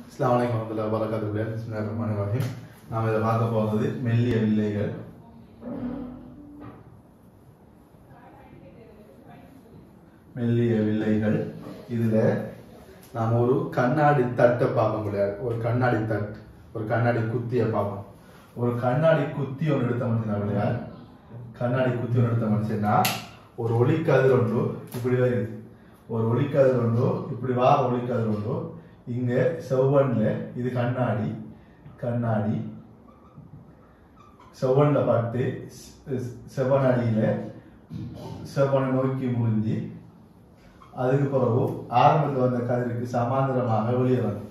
அஸ்லாம் வலைக்கம் வரமத்துல்லா வரகாத்துடைய பிஸ்மில்லாஹிர் ரஹ்மானிர் ரஹீம் நாம் இதை பார்க்க போகிறது மெல்லிய வில்லைகள் மெல்லிய வில்லைகள் இதுல நாம் ஒரு கண்ணாடி தட்டை பார்க்க முடியாது ஒரு கண்ணாடி தட்டு ஒரு கண்ணாடி குத்தியை பார்ப்போம் ஒரு கண்ணாடி குத்தி ஒன்று எடுத்த மனுஷனா கிடையாது கண்ணாடி குத்தி ஒன்று எடுத்த மனுஷன்னா ஒரு ஒளிக்கதிர் ஒன்று இப்படி வருது ஒரு ஒளிக்கதிர் ஒன்று இப்படி வா ஒளிக்கதிர் ஒன்று இங்க செவ்வன்ல இது கண்ணாடி கண்ணாடி செவ்வன்ல பார்த்து செ- செவ்வனடியில செவ்வனை நோக்கி முடிஞ்சு அதுக்கு பிறகு ஆரம்பத்தில் வந்த கதிருக்கு சமாந்தரமாக வெளியே வந்து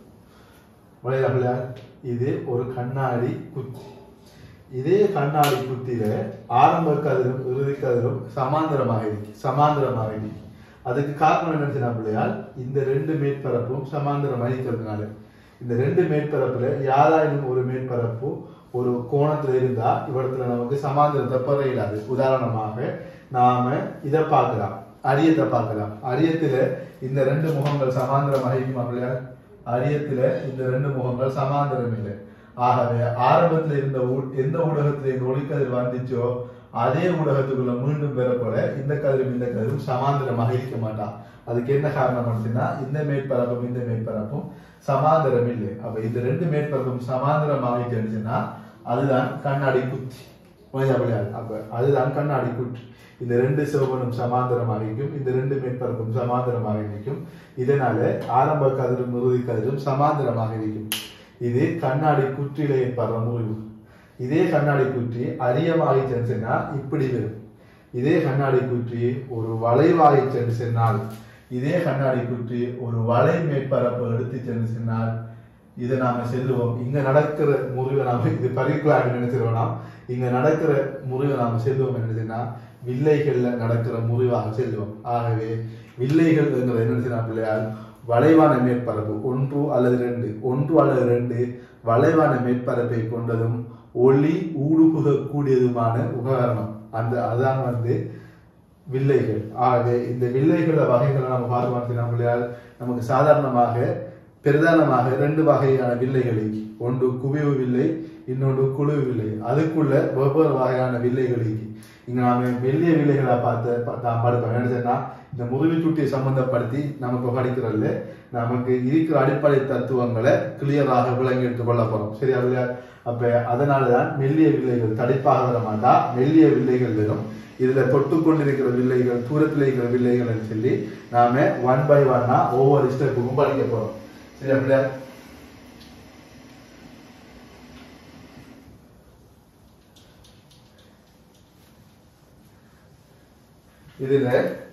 வெளியே இது ஒரு கண்ணாடி குத்தி இதே கண்ணாடி குத்தியில ஆரம்ப கதிரும் இறுதி கதிரும் சமாந்தரமாக இருக்கு சமாந்தரமாக இருக்கு அதுக்கு காரணம் என்ன பிள்ளையால் இந்த ரெண்டு மேற்பரப்பும் சமாந்தரமாக இருக்கிறதுனால இந்த ரெண்டு மேற்பரப்புல யாராயினும் ஒரு மேற்பரப்பு ஒரு கோணத்துல இருந்தா இவ்விடத்துல நமக்கு சமாந்தரத்தை பெற இயலாது உதாரணமாக நாம இதை பார்க்கலாம் அரியத்தை பார்க்கலாம் அரியத்துல இந்த ரெண்டு முகங்கள் சமாந்தரமாக இருக்குமா பிள்ளையார் அரியத்துல இந்த ரெண்டு முகங்கள் சமாந்தரம் இல்லை ஆகவே ஆரம்பத்துல இருந்த ஊ- எந்த ஊடகத்துல இந்த ஒளிக்கதிர் வந்துச்சோ அதே ஊடகத்துக்குள்ள மீண்டும் பெறப்போல இந்த கதிரும் இந்த கதிரும் சமாந்தரமாக இருக்க மாட்டான் அதுக்கு என்ன காரணம் அப்படின்னா இந்த மேற்பரப்பும் இந்த மேற்பரப்பும் சமாந்தரம் இல்லை அப்ப இந்த ரெண்டு மேற்பரப்பும் சமாந்தரமாக இருந்துச்சுன்னா அதுதான் கண்ணாடி குத்தி புரியுதா பிள்ளையார்? அப்ப அதுதான் கண்ணாடி குற்றி இந்த ரெண்டு சிவபனும் சமாந்தரமாக இருக்கும் இந்த ரெண்டு மேற்பரப்பும் சமாந்தரமாக இருக்கும் இதனால ஆரம்ப கதிரும் இறுதி கதிரும் சமாந்தரமாக இருக்கும் இது கண்ணாடி குற்றில ஏற்படுற முறிவு இதே கண்ணாடி குற்றி அரியமாகி சென்றுனா இப்படி வரும் இதே கண்ணாடி குற்றி ஒரு வளைவாகி சென்று சென்றால் இதே கண்ணாடி குற்றி ஒரு வளை மேற்பரப்பு எடுத்து சென்று சென்றால் இதை நாம செல்லுவோம் இங்க நடக்கிற முறிவை நாம இது பரிக்கலாக நினைச்சிருவோம் இங்க நடக்கிற முறிவை நாம செல்லுவோம் என்னதுன்னா வில்லைகள்ல நடக்கிற முறிவாக செல்லுவோம் ஆகவே வில்லைகள் என்கிற என்ன பிள்ளையால் வளைவான மேற்பரப்பு ஒன்று அல்லது ரெண்டு ஒன்று அல்லது ரெண்டு வளைவான மேற்பரப்பை கொண்டதும் ஒளி ஊடுபுகக்கூடியதுமான உபகரணம் அந்த அதான் வந்து வில்லைகள் ஆகவே இந்த வில்லைகள வகைகளை நம்ம பார்க்க நம்மளால் நமக்கு சாதாரணமாக பிரதானமாக ரெண்டு வகையான வில்லைகள் இருக்கு ஒன்று குவிவு வில்லை இன்னொன்று குழுவு வில்லை அதுக்குள்ள வெவ்வேறு வகையான வில்லைகள் இருக்கு இங்க நாம மெல்லிய வில்லைகளை பார்த்து பா- தான் படிப்போம் என்ன சொன்னா, இந்த முதுகு சுட்டியை சம்பந்தப்படுத்தி நமக்கு படிக்கிறதுல நமக்கு இருக்கிற அடிப்படை தத்துவங்களை கிளியராக விளங்கி எடுத்துக் கொள்ள போறோம் சரியா இல்லையா அப்ப அதனாலதான் மெல்லிய வில்லைகள் தடிப்பாக வர மாட்டா மெல்லிய வில்லைகள் வரும் இதுல தொட்டு கொண்டிருக்கிற வில்லைகள் தூரத்தில் இருக்கிற வில்லைகள் சொல்லி நாம ஒன் பை ஒன்னா ஒவ்வொரு ஸ்டெப்புக்கும் படிக்க போறோம் சரியா பிள்ளையா இதுல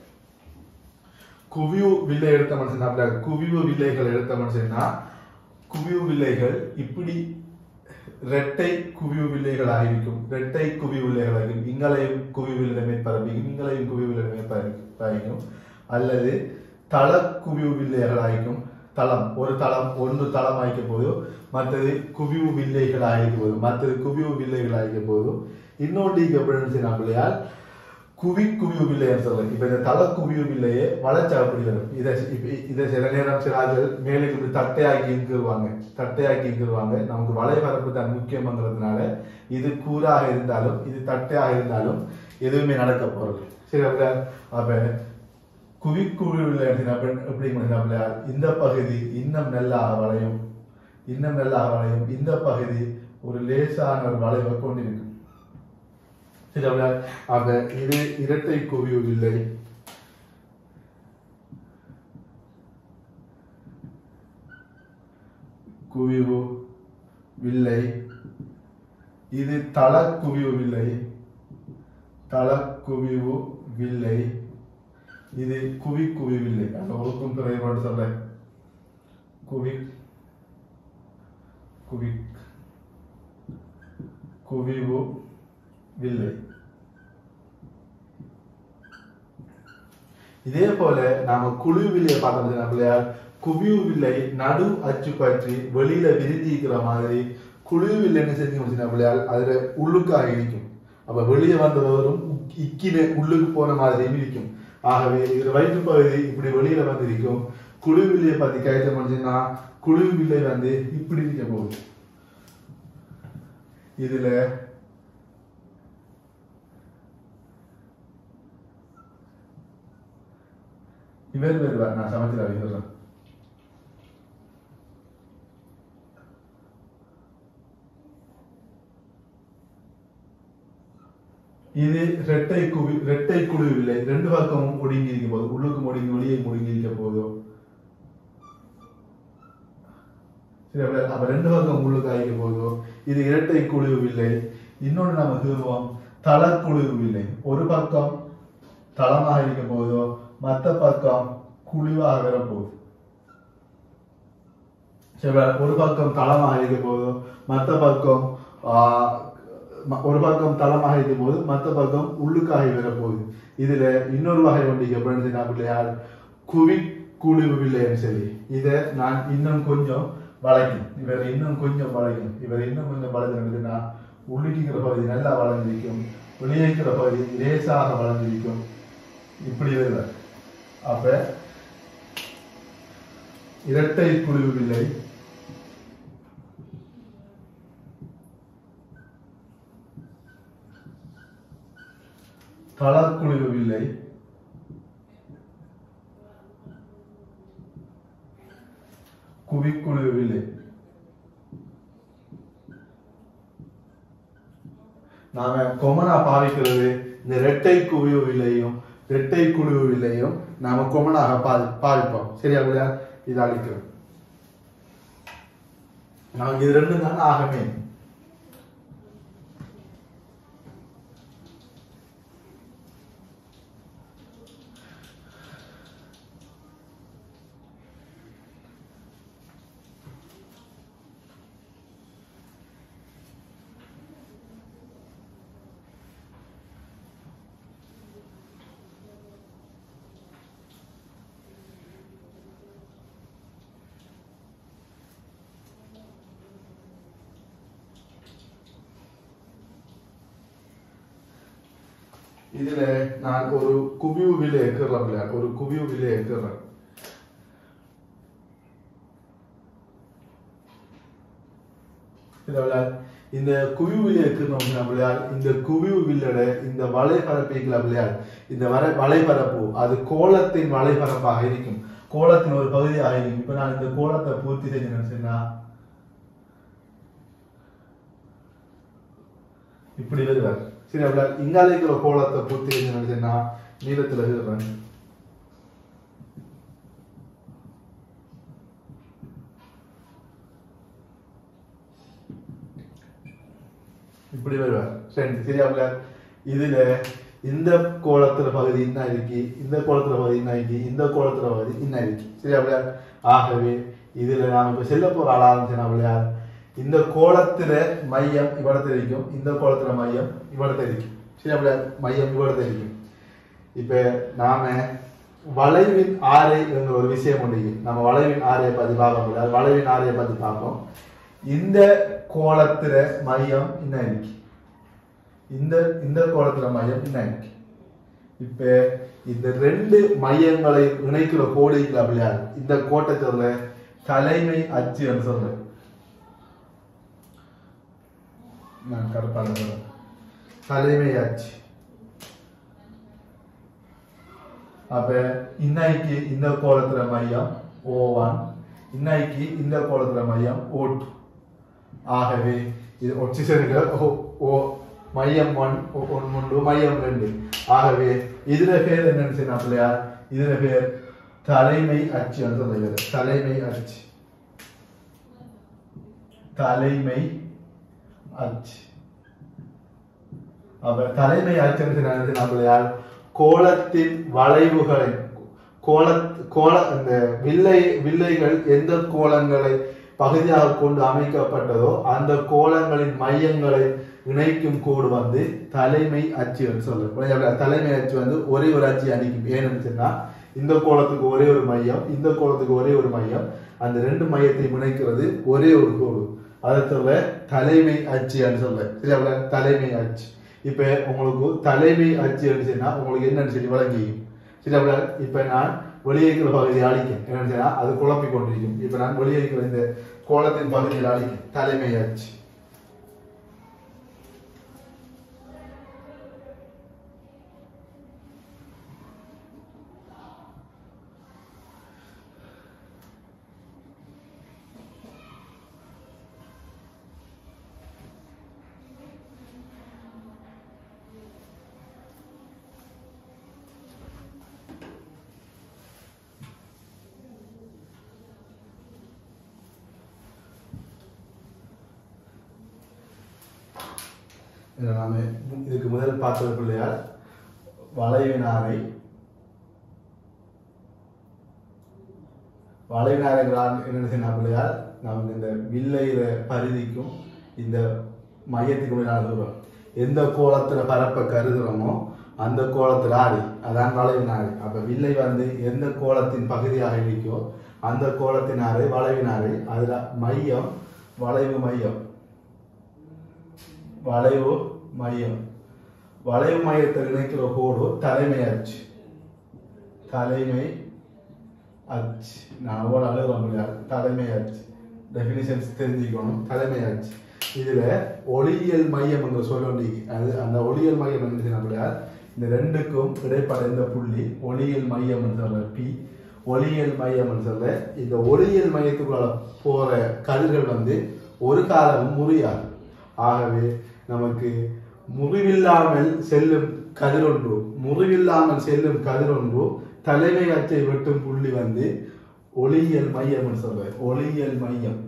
குவிவு வில்லை எடுத்த மனுஷன் அப்படியா குவிவு வில்லைகள் எடுத்த மனுஷன்னா குவிவு வில்லைகள் இப்படி ரெட்டை குவிவு வில்லைகள் ஆகிருக்கும் ரெட்டை குவிவு வில்லைகள் ஆகிருக்கும் இங்களையும் குவிவு வில்லை மேற்பரப்பிக்கும் இங்களையும் குவிவு வில்லை மேற்பரப்பிக்கும் அல்லது தள குவிவு வில்லைகள் ஆகிக்கும் தளம் ஒரு தளம் ஒன்று தளம் ஆகிக்க போது மற்றது குவிவு வில்லைகள் ஆகிக்க போது மற்றது குவிவு வில்லைகள் ஆகிக்க போது இன்னொன்று எப்படி செய்யலாம் குவி குவிவு வில்லைன்னு சொல்லுங்க இப்ப இந்த தலை குவிவு வில்லையே வளைச்சா அப்படி வரும் இதை இப்ப இதை சில நேரம் சில ஆட்கள் மேலே இப்படி தட்டையாக்கி இங்கிருவாங்க தட்டையாக்கி இங்கிருவாங்க நமக்கு வளைபரப்பு தான் முக்கியம்ங்கிறதுனால இது கூராக இருந்தாலும் இது தட்டையாக இருந்தாலும் எதுவுமே நடக்க போறது சரி அப்ப அப்ப குவி குவிவு வில்லை அப்படி எப்படி அப்படின்னா இந்த பகுதி இன்னும் நல்லா வளையும் இன்னும் நல்லா வளையும் இந்த பகுதி ஒரு லேசான ஒரு வளைவை கொண்டிருக்கும் சரி அப்படியா? ஆக இது இரட்டை குவிவு இல்லை குவிவு வில்லை இது தள குவிவு வில்லை தள குவிவு வில்லை இது குவி குவி வில்லை அந்த ஒருக்கும் பிறகு சொல்றேன் குவி குவி குவிவு வில்லை இதே போல நாம குழு வில்லையை பார்த்தோம் பிள்ளையார் குவிவு வில்லை நடு அச்சு பற்றி வெளியில விரிஞ்சிக்கிற மாதிரி குழு வில்லை என்ன செஞ்சு பிள்ளையார் அதுல உள்ளுக்காக இருக்கும் அப்ப வெளியே வந்தவரும் இக்கின உள்ளுக்கு போன மாதிரி இருக்கும் ஆகவே இது வயிற்று பகுதி இப்படி வெளியில வந்து இருக்கும் குழுவில்லையை பத்தி கைத்த முடிஞ்சுன்னா குழுவில்லை வந்து இப்படி இருக்க போகுது இதுல இவர் வருவார் நான் சமைச்சு அறிகிறேன் இது ரெட்டை குவி ரெட்டை குழு இல்லை ரெண்டு பக்கமும் ஒடுங்கி இருக்க போகுது உள்ளுக்கும் ஒடுங்கி வெளியே ஒடுங்கி இருக்க போதும் சரி அப்ப அப்ப ரெண்டு பக்கம் உள்ளுக்கு ஆகிக்க போதும் இது இரட்டை குழு இல்லை இன்னொன்று நம்ம தீர்வோம் தளக்குழு இல்லை ஒரு பக்கம் தளமாக இருக்க போதோ மத்த பக்கம் குழிவாக வர போகுது சரி ஒரு பக்கம் தளமாக இருக்க போதோ மத்த பக்கம் ஆஹ், ம- ஒரு பக்கம் தளமாக இருக்கும் போது மத்த பக்கம் உள்ளுக்காகி வர போகுது இதுல இன்னொரு வகை வண்டிக்கு அப்படின்னு பிள்ளையார் குவி குழிவு இல்லைன்னு சொல்லி இதை நான் இன்னும் கொஞ்சம் வளைக்கும் இவர் இன்னும் கொஞ்சம் வளைக்கும் இவர் இன்னும் கொஞ்சம் வளைஞ்சிருந்ததுன்னா உள்ளிக்கிற பகுதி நல்லா வளைஞ்சிருக்கும் வெளியேக்கிற பகுதி லேசாக வளைஞ்சிருக்கும் இப்படி வருவார் அப்ப இரட்டை குழிவு வில்லை தளக்குழிவு வில்லை குவிக்குழிவு வில்லை நாம கொமனா பாவிக்கிறது இந்த இரட்டை குவிவு வில்லையும் இரட்டை குழிவு வில்லையும் நாம கொமனாக பாவி பாவிப்போம் சரியா இல்லையா இது அழிக்கிறோம் நமக்கு இது ரெண்டும் தான் ஆகமே இதுல நான் ஒரு குவிவு விலை ஏற்கிறேன் இல்லையா ஒரு குவிவு விலை ஏற்கிறேன் இதுல இந்த குவிவு விலை ஏற்கிறோம் அப்படியா இந்த குவிவு வில்லோட இந்த வலைபரப்பிக்கல அப்படியா இந்த வரை வலைபரப்பு அது கோலத்தின் வலைபரப்பாக இருக்கும் கோலத்தின் ஒரு பகுதியாக இருக்கும் இப்ப நான் இந்த கோலத்தை பூர்த்தி செஞ்சேன்னு சொன்னா இப்படி வருவார் சரி அப்படியா இங்கால இருக்கிற கோலத்தை பூர்த்தி செஞ்சேன்னு சொன்னா நீளத்துல எழுதுறேன் இப்படி வருவார் சரி சரியாப்ல இதுல இந்த கோலத்துல பகுதி என்ன இருக்கு இந்த கோலத்துல பகுதி என்ன இருக்கு இந்த கோலத்துல பகுதி என்ன இருக்கு சரியாப்ல ஆகவே இதுல நாம இப்ப செல்ல போற ஆளா இருந்துச்சுன்னா இந்த கோலத்துல மையம் இவ்வளத்துல இருக்கும் இந்த கோலத்துல மையம் இவ்வளத்துல இருக்கும் சரியாப்ல மையம் இவ்வளத்துல இருக்கும் இப்ப நாம வளைவின் ஆரை என்ற ஒரு விஷயம் ஒன்று இருக்கு. நம்ம வளைவின் ஆரையை பத்தி பார்க்க முடியாது வளைவின் ஆரையை பத்தி பார்ப்போம் இந்த கோலத்துல மையம் என்ன இருக்கு இந்த இந்த கோலத்துல மையம் என்ன இருக்கு இப்ப இந்த ரெண்டு மையங்களை இணைக்கிற கோடு இல்லை அப்படியா இந்த கோட்டை சொல்ல தலைமை அச்சு சொல்றேன் நான் கருப்பான சொல்றேன். தலைமை அச்சு அப்ப இன்னைக்கு இந்த கோலத்துல மையம் ஓ ஒன் இன்னைக்கு இந்த கோலத்துல மையம் ஓ டூ ஆகவே இது ஒட்சிசனுக்கு ஓ ஓ மையம் ஒன் ஒன்று மையம் ரெண்டு ஆகவே இதுல பேர் என்னன்னு சொன்னா பிள்ளையார் இதுல பேர் தலைமை அச்சு என்று சொல்லுகிறது தலைமை அச்சு தலைமை அச்சு அப்ப தலைமை அச்சம் நம்மளையால் கோலத்தின் வளைவுகளை கோல கோல இந்த வில்லை வில்லைகள் எந்த கோலங்களை பகுதியாக கொண்டு அமைக்கப்பட்டதோ அந்த கோலங்களின் மையங்களை இணைக்கும் கோடு வந்து தலைமை அச்சு என்று சொல்லுவோம் தலைமை அச்சு வந்து ஒரே ஒரு அச்சு அணிக்கும் ஏன்னு சொன்னா இந்த கோலத்துக்கு ஒரே ஒரு மையம் இந்த கோலத்துக்கு ஒரே ஒரு மையம் அந்த ரெண்டு மையத்தையும் இணைக்கிறது ஒரே ஒரு கோடு அதை சொல்ல தலைமை அச்சு என்று சொல்ல சரியா தலைமை அச்சு இப்ப உங்களுக்கு தலைமை அச்சு இருந்துச்சுன்னா உங்களுக்கு என்னன்னு சொல்லி வழங்கியும் சரியா இப்ப நான் வெளியேற்கிற பகுதியை அழிக்கும் என்னன்னு சொன்னா அது குழப்பிக் கொண்டிருக்கும் இப்ப நான் வெளியேற்கிற இந்த கோலத்தின் பகுதியில் அழிக்கும் தலைமை அச்சு இதை நாம இதுக்கு முதல் பார்த்தது பிள்ளையார் வளைவினாரை வளைவினாரை என்ன செய்யணும் பிள்ளையார் நாம் இந்த வில்லையில பரிதிக்கும் இந்த மையத்துக்கு உண்டான தூரம் எந்த கோலத்துல பரப்ப கருதுறோமோ அந்த கோலத்துல ஆடி அதான் வளைவினாரை அப்ப வில்லை வந்து எந்த கோலத்தின் பகுதியாக இருக்கோ அந்த கோலத்தினாரை வளைவினாரை அதுல மையம் வளைவு மையம் வளைவு மையம் வளைவு மையத்தை இணைக்கிற கோடு தலைமை அச்சு தலைமை அச்சு நான் அவ்வளோ அழுகிறோம் இல்லையா தலைமை அச்சு டெஃபினிஷன்ஸ் தெரிஞ்சுக்கணும் தலைமை அச்சு இதுல ஒளியியல் மையம் என்று சொல்ல அது அந்த ஒளியியல் மையம் என்ன நம்மளையா இந்த ரெண்டுக்கும் இடைப்பட இந்த புள்ளி ஒளியியல் மையம் என்று சொல்ல பி ஒளியியல் மையம் என்று சொல்ல இந்த ஒளியியல் மையத்துக்குள்ள போற கதிர்கள் வந்து ஒரு காலமும் முறியாது ஆகவே நமக்கு முறிவில்லாமல் செல்லும் கதிரொன்று முறிவில்லாமல் செல்லும் கதிரொன்று தலைமை அச்சை வெட்டும் புள்ளி வந்து ஒளியியல் மையம் சொல்ற ஒளியியல் மையம்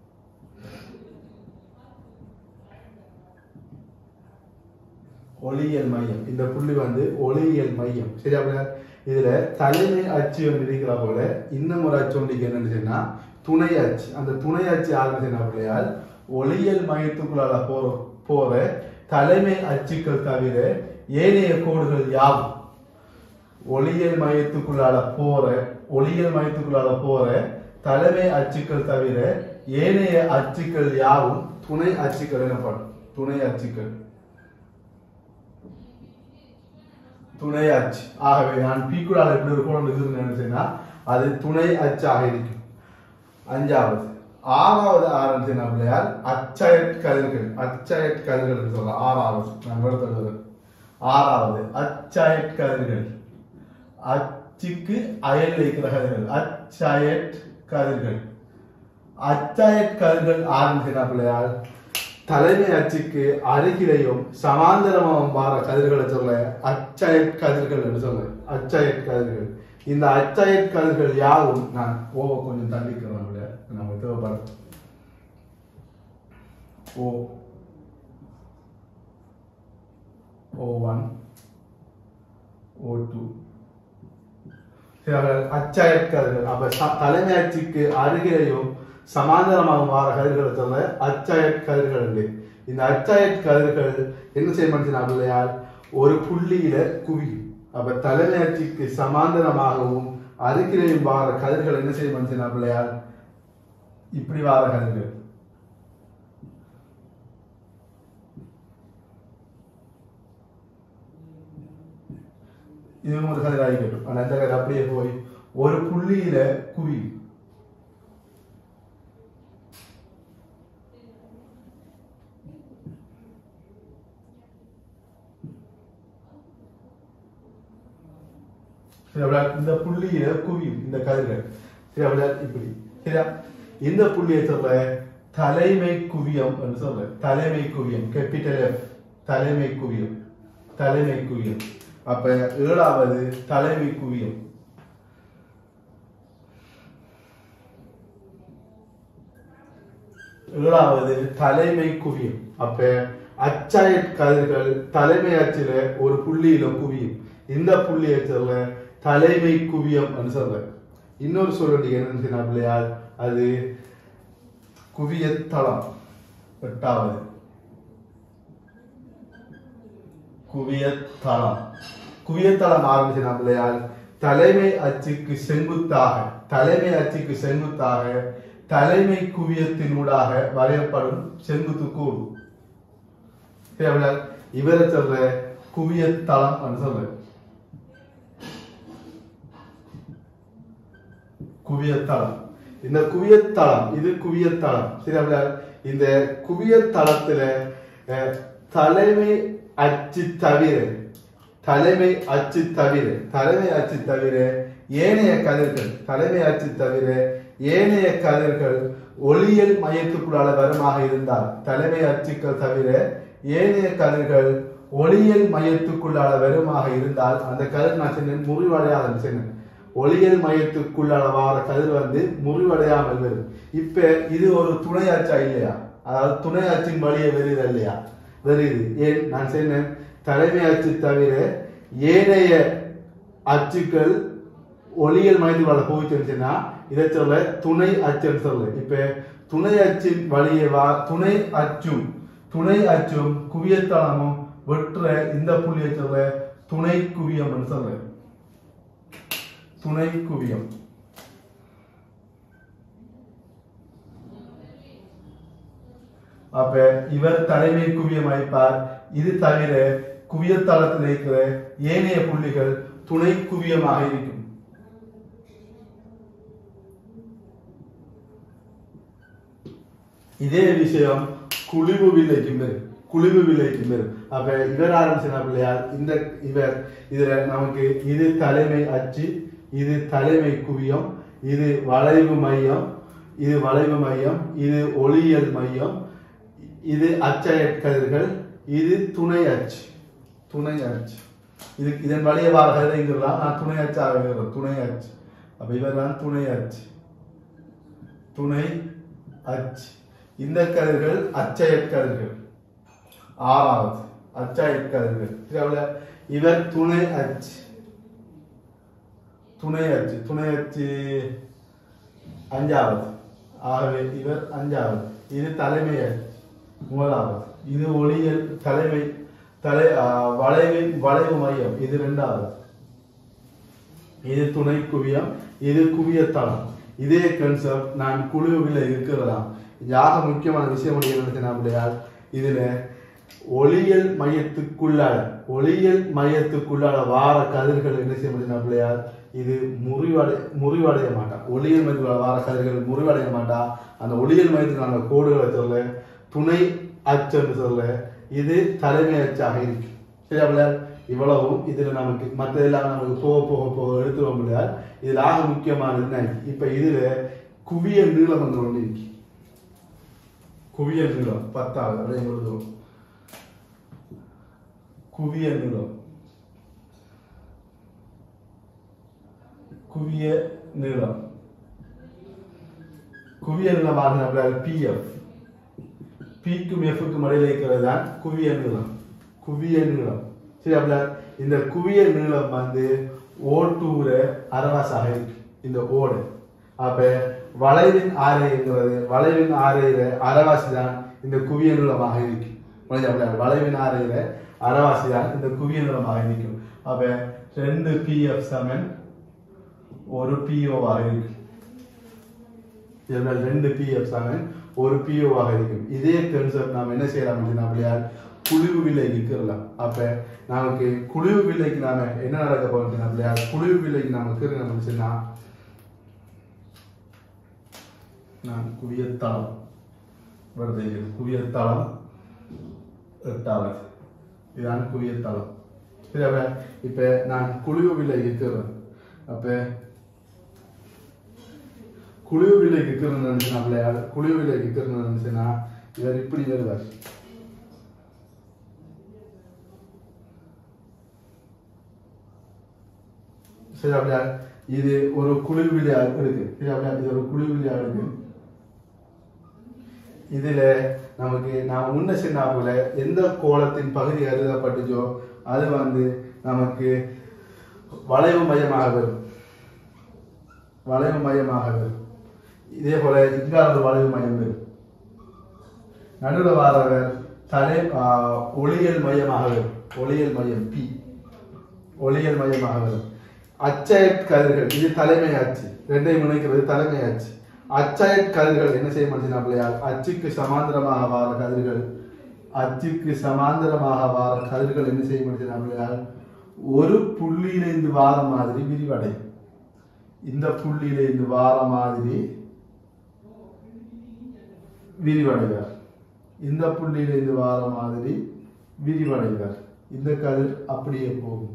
ஒளியியல் மையம் இந்த புள்ளி வந்து ஒளியியல் மையம் சரியா இதுல தலைமை அச்சு ஒன்று இருக்கிற போல இன்னும் ஒரு அச்சு ஒன்றுக்கு என்னன்னு சொன்னா துணை அச்சு அந்த துணை அச்சு யாருன்னு சொன்னா பிள்ளையால் ஒளியியல் மையத்துக்குள்ளால போற போற தலைமை அச்சுக்கள் தவிர ஏனைய கோடுகள் யாவும் ஒளியியல் மையத்துக்குள்ளால போற ஒளியியல் மையத்துக்குள்ளால போற தலைமை அச்சுக்கள் தவிர ஏனைய அச்சுக்கள் யாவும் துணை அச்சுக்கள் எனப்படும் துணை அச்சுக்கள் துணை அச்சு ஆகவே நான் பீக்குடால எப்படி ஒரு கோணம் இருக்குதுன்னு அது துணை அச்சாக இருக்கும் அஞ்சாவது ஆறாவது ஆரம்பிச்சு பிள்ளையார் அச்சயட் கதிர்கள் அச்சயட் கதிர்கள் என்று சொல்லலாம் ஆறாவது நான் எடுத்துள்ளது ஆறாவது அச்சயட் கதிர்கள் அச்சுக்கு அயல் வைக்கிற கதிர்கள் அச்சயட் கதிர்கள் அச்சயட் கதிர்கள் ஆரம்பிச்சு பிள்ளையார் தலைமை அச்சுக்கு அருகிலையும் சமாந்தரமாகவும் வார கதிர்களை சொல்ல அச்சயட் கதிர்கள் என்று சொல்ல அச்சயட் கதிர்கள் இந்த அச்சயட் கதிர்கள் யாவும் நான் ஓவ கொஞ்சம் தள்ளிக்கிறேன் நமக்கு தேவைப்படும் ஓ ஓ ஒன் ஓ டூ அச்சயட் கதிர்கள் அப்ப ச- தலைமை அச்சுக்கு அருகிலையும் சமாந்தரமாக மாற கதிர்களை சொல்ல அச்சயட் கதிர்கள் உண்டு இந்த அச்சயட் கதிர்கள் என்ன செய்ய மாட்டேன் பிள்ளையால் ஒரு புள்ளியில குவியும் அப்ப தலைமை அச்சுக்கு சமாந்தரமாகவும் அருகிலையும் வார கதிர்கள் என்ன செய்ய மாட்டேன் பிள்ளையால் இப்படி வார கதிர்கள் இதுவும் ஒரு கதிர் ஆகிக்கட்டும் ஆனா இந்த கதிர் அப்படியே போய் ஒரு புள்ளியில குவியும் சரி, அப்படியா? இந்த புள்ளியில குவியும் இந்த கதிர்கள் சரி அப்படியா? இப்படி சரியா இந்த புள்ளியை சொல்ற தலைமை குவியம் என்று சொல்ற தலைமை குவியம் கேபிட்டல் எஃப் தலைமை குவியம் தலைமை குவியம் அப்ப ஏழாவது தலைமை குவியம் ஏழாவது தலைமை குவியம் அப்ப அச்சாய கதிர்கள் தலைமை அச்சில ஒரு புள்ளியில குவியும் இந்த புள்ளி அச்சில தலைமை குவியம் சொல்ற இன்னொரு சொல்ல வேண்டிய என்னன்னு சொன்னா பிள்ளையார் அது குவியத்தளம் எட்டாவது குவியத்தளம் குவியத்தளம் ஆரம்பிச்சு பிள்ளையார் தலைமை அச்சுக்கு செங்குத்தாக தலைமை அச்சுக்கு செங்குத்தாக தலைமை குவியத்தினூடாக வரையப்படும் செங்குத்து கோடு சரியா? இவரை சொல்ற குவியத்தளம் சொல்ற குவியத்தளம் இந்த குவியத்தளம் இது குவியத்தளம் சரி அப்படியா இந்த குவியத்தளத்துல அஹ், தலைமை அச்சு தவிர தலைமை அச்சு தவிர தலைமை அச்சு தவிர ஏனைய கதிர்கள் தலைமை அச்சு தவிர ஏனைய கதிர்கள் ஒளியல் மையத்துக்குள்ளால வருமாக இருந்தால் தலைமை அச்சுக்கள் தவிர ஏனைய கதிர்கள் ஒளியல் மையத்துக்குள்ளால வருமாக இருந்தால் அந்த கதிர் நான் சொன்னேன் முறிவடையாத சொன்னேன் ஒளியல் மையத்துக்குள்ளால வார கதிர் வந்து முறிவடையாமல் வரும் இப்ப இது ஒரு துணை அச்சா இல்லையா அதாவது துணை அச்சின் வழியே வருது இல்லையா வருது ஏன் நான் சொன்னேன் தலைமை அச்சு தவிர ஏனைய அச்சுக்கள் ஒளியல் மையத்துக்குள்ளால போயிச்சுன்னா இதை சொல்ல துணை அச்சுன்னு சொல்ல இப்ப துணை அச்சின் வழியே வா துணை அச்சும் துணை அச்சும் குவியத்தளமும் வெற்ற இந்த புள்ளியை சொல்ல துணை குவியம்னு சொல்ற துணை குவியம் அப்ப இவர் தலைமை குவியம் அமைப்பார் இது தவிர குவியத்தளத்தில் இருக்கிற ஏனைய புள்ளிகள் துணை குவியமாக இருக்கும் இதே விஷயம் குழிவு வில்லைக்கும் வரும் குழிவு வில்லைக்கும் வரும் அப்ப இவர் ஆரம்பிச்ச பிள்ளையார் இந்த இவர் இதுல நமக்கு இது தலைமை அச்சு இது தலைமை குவியம் இது வளைவு மையம் இது வளைவு மையம் இது ஒளியியல் மையம் இது அச்சயக்கதிர்கள் இது துணை அச்சு துணை அச்சு இது இதன் வழியே வாரலாம் நான் துணை அச்சாக இருக்கிறேன் துணை அச்சு அப்ப இவர் தான் துணை அச்சு துணை அச்சு இந்த கதிர்கள் அச்சயக்கதிர்கள் ஆறாவது அச்சயக்கதிர்கள் இதுல இவர் துணை அச்சு துணை அச்சு துணை அச்சு அஞ்சாவது ஆகவே இவர் அஞ்சாவது இது தலைமை அச்சு முதலாவது இது ஒளியல் தலைமை தலை ஆ, வளைவின் வளைவு மையம் இது இரண்டாவது இது துணை குவியம் இது குவியத்தளம் இதே கன்செப்ட் நான் குழுவில் இருக்கிறதா யாக முக்கியமான விஷயம் என்ன அப்படியால் இதுல ஒளியல் மையத்துக்குள்ளால ஒளியல் மையத்துக்குள்ளால வார கதிர்கள் என்ன செய்ய முடியும் அப்படியால் இது முறிவடை முறிவடைய மாட்டான் ஒளியல் மையத்துக்குள்ள வார கதிர்கள் முறிவடைய மாட்டா அந்த ஒளியல் மையத்துக்கான கோடுகளை சொல்ல துணை அச்சுன்னு சொல்ல இது தலைமை அச்சாக இருக்கு சரி அப்படியால் இவ்வளவும் இதுல நமக்கு மற்றதெல்லாம் நமக்கு போக போக போக எடுத்துவோம் முடியாது இதுல ஆக முக்கியமானது என்ன இப்ப இதுல குவிய நீளம் வந்து ஒன்று இருக்கு குவிய நீளம் பத்தாவது அப்படியே எழுதுவோம் குவிய நீளம் குவிய நீளம் குவிய நீளமாக நம்மளால் பிஎஃப் பிக்கும் எஃப்க்கும் இடையில இருக்கிறது தான் குவிய நீளம் குவிய நீளம் சரி அப்பல இந்த குவிய நீளம் வந்து ஓட்டூர அரவாசாக இருக்கு இந்த ஓடு அப்ப வளைவின் ஆரைங்கிறது வளைவின் ஆரையில அரவாசி தான் இந்த குவிய நீளமாக இருக்கு புரியுதா? அப்ப வளைவின் ஆரையில அரவாசி தான் இந்த குவிய நீளமாக இருக்கும் அப்ப ரெண்டு பிஎஃப் சமன் ஒரு பிஓவாக இருக்கு இதில் ரெண்டு பிஎஃப் சமன் ஒரு பிஓவாக இருக்கும் இதே கன்செப்ட் நாம் என்ன செய்யலாம் அப்படின்னா அப்படியால் குழிவு விலை விற்கிறலாம் அப்ப நமக்கு குழிவு விலைக்கு நாம என்ன நடக்க போறோம் அப்படியா குழிவு விலைக்கு நாம இருக்கிற முடிச்சுன்னா நான் குவியத்தளம் வருது இது குவியத்தளம் எட்டாவது இதுதான் குவியத்தளம் சரி அப்ப இப்ப நான் குழிவு விலை இருக்கிறேன் அப்ப குழிவு விலை இருக்கிறேன்னு நினைச்சுனா பிள்ளையார் குழிவு விலை இருக்கிறேன்னு நினைச்சுன்னா இவர் இப்படி வருவார் சரி அப்படியா இது ஒரு குளிர் விழியா இருக்கு சரி அப்படியா இது ஒரு குளிர் விழியா இருக்கு இதுல நமக்கு நான் முன்ன சொன்னாப்புல எந்த கோலத்தின் பகுதி எழுதப்பட்டுச்சோ அது வந்து நமக்கு வளைவு மையமாக வரும் வளைவு மையமாக வரும் இதே போல இங்கால ஒரு வளைவு மையம் வரும் நடுவில் வாரவர் தலை ஆஹ், ஒளியியல் மையமாக வரும் ஒளியியல் மையம் பி ஒளியியல் மையமாக வரும் அச்சயட் கதிர்கள் இது தலைமை அச்சு ரெண்டையும் இணைக்கிறது தலைமை அச்சு அச்சயட் கதிர்கள் என்ன செய்ய மாட்டேன் பிள்ளையால் அச்சுக்கு சமாந்தரமாக வார கதிர்கள் அச்சுக்கு சமாந்தரமாக வார கதிர்கள் என்ன செய்ய மாட்டேன் பிள்ளையால் ஒரு புள்ளியிலிருந்து வார மாதிரி விரிவடையும் இந்த புள்ளியில இருந்து வார மாதிரி விரிவடைவார் இந்த புள்ளியில இருந்து வார மாதிரி விரிவடைவார் இந்த கதிர் அப்படியே போகும்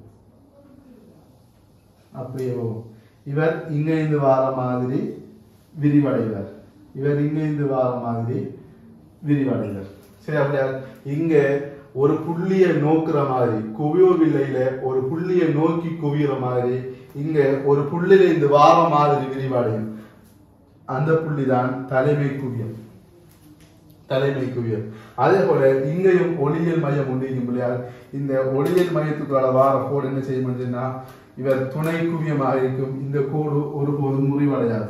அப்படியே போகும் இவர் இங்க இருந்து வார மாதிரி விரிவடைவார் இவர் இங்க இருந்து வார மாதிரி விரிவடைவார் சரி அப்படியா இங்க ஒரு புள்ளியை நோக்குற மாதிரி குவியோ வில்லையில ஒரு புள்ளியை நோக்கி குவியுற மாதிரி இங்க ஒரு புள்ளியில இருந்து வார மாதிரி விரிவடையும் அந்த புள்ளி தான் தலைமை குவியம் தலைமை குவியம் அதே போல இங்கேயும் ஒளியியல் மையம் உண்டு இல்லையா இந்த ஒளியியல் மையத்துக்குள்ள வார கோடு என்ன செய்ய முடியுதுன்னா இவர் துணை குவியமாக இருக்கும் இந்த கோடு ஒருபோதும் முறிவடையாது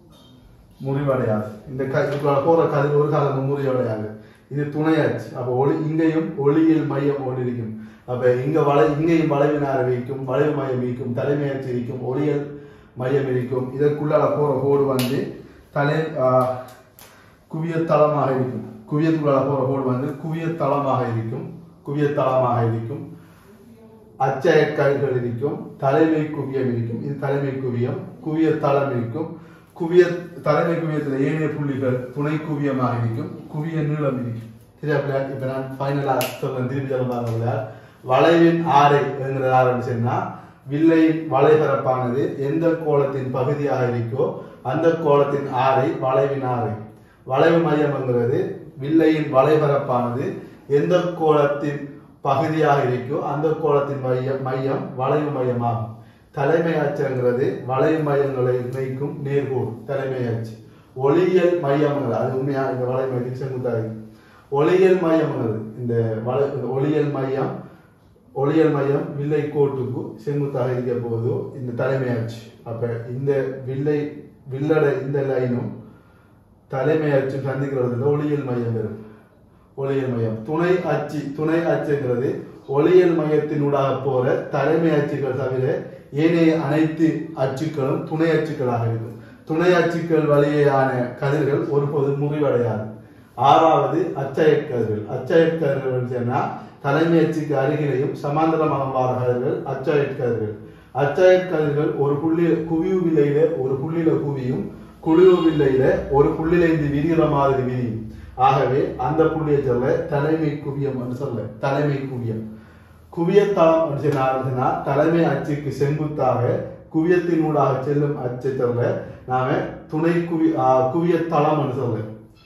முறிவடையாது இந்த க இதுக்குள்ள போற கதிர் ஒரு காலம் முறிவடையாது இது துணையாச்சு அப்ப ஒளி இங்கேயும் ஒளியியல் மையம் ஒன்று இருக்கும் அப்ப இங்க வளை இங்கேயும் வளைவினார் வைக்கும் வளைவு மையம் இருக்கும் தலைமையாச்சு இருக்கும் ஒளியல் மையம் இருக்கும் இதற்குள்ளால போற கோடு வந்து தலை ஆஹ், குவியத்தளமாக இருக்கும் குவியத்துக்குள்ளால போற கோடு வந்து குவியத்தளமாக இருக்கும் குவியத்தளமாக இருக்கும் அச்சயக்கல்கள் இருக்கும் தலைமை குவியம் இருக்கும் இது தலைமை குவியம் குவிய தளம் இருக்கும் குவிய தலைமை குவியத்தில் ஏனைய புள்ளிகள் துணை குவியமாக இருக்கும் குவிய நீளம் இருக்கும் சரி அப்படியா இப்ப நான் ஃபைனலா சொல்றேன் திருப்பி சொல்ல வளைவின் ஆரை என்கிறது ஆரம்பி சொன்னா வில்லையின் வளைபரப்பானது எந்த கோலத்தின் பகுதியாக இருக்கோ அந்த கோலத்தின் ஆரை வளைவின் ஆரை வளைவு மையம்ங்கிறது வில்லையின் வளைபரப்பானது எந்த கோலத்தின் பகுதியாக இருக்கோ அந்த கோலத்தின் மையம் மையம் வளைவு மையமாகும் தலைமை அச்சுங்கிறது வளைவு மையங்களை இணைக்கும் நேர்கோடு தலைமை அச்சு ஒளியியல் மையம்ங்கிறது அது உண்மையா இந்த வளைவு மையத்துக்கு செங்குத்தாக இருக்கு ஒளியியல் மையம்ங்கிறது இந்த வளை இந்த ஒளியியல் மையம் ஒளியல் மையம் வில்லை கோட்டுக்கு செங்குத்தாக இருக்க போது இந்த தலைமை அச்சு அப்ப இந்த வில்லை வில்லட இந்த லைனும் தலைமை அச்சு சந்திக்கிறதுல ஒளியியல் மையம் வரும் ஒளியியல் மையம் துணை அச்சு துணை அச்சுங்கிறது ஒளியியல் மையத்தினூடாக போற தலைமை அச்சுகள் தவிர ஏனைய அனைத்து அச்சுக்களும் துணை அச்சுக்களாக இருக்கும் துணை அச்சுக்கள் வழியான கதிர்கள் ஒருபோதும் முறிவடையாது ஆறாவது அச்சயக்கதிர்கள் அச்சயக்கதிர்கள் சொன்னா தலைமை அச்சுக்கு அருகிலேயும் சமாந்தரமாக வார கதிர்கள் அச்சயக்கதிர்கள் அச்சயக்கதிர்கள் ஒரு புள்ளி குவிவு விலையில ஒரு புள்ளியில குவியும் குழிவு வில்லையில ஒரு புள்ளியில இருந்து விரிகிற மாதிரி விரியும் ஆகவே அந்த புள்ளியை சொல்ல தலைமை குவியம் என்று சொல்ல தலைமை குவியம் குவியத்தளம் என்று சொன்ன ஆரம்பிச்சுன்னா தலைமை அச்சுக்கு செங்குத்தாக குவியத்தினூடாக செல்லும் அச்சை சொல்ல நாம துணை குவி ஆஹ் குவியத்தளம் என்று சொல்ல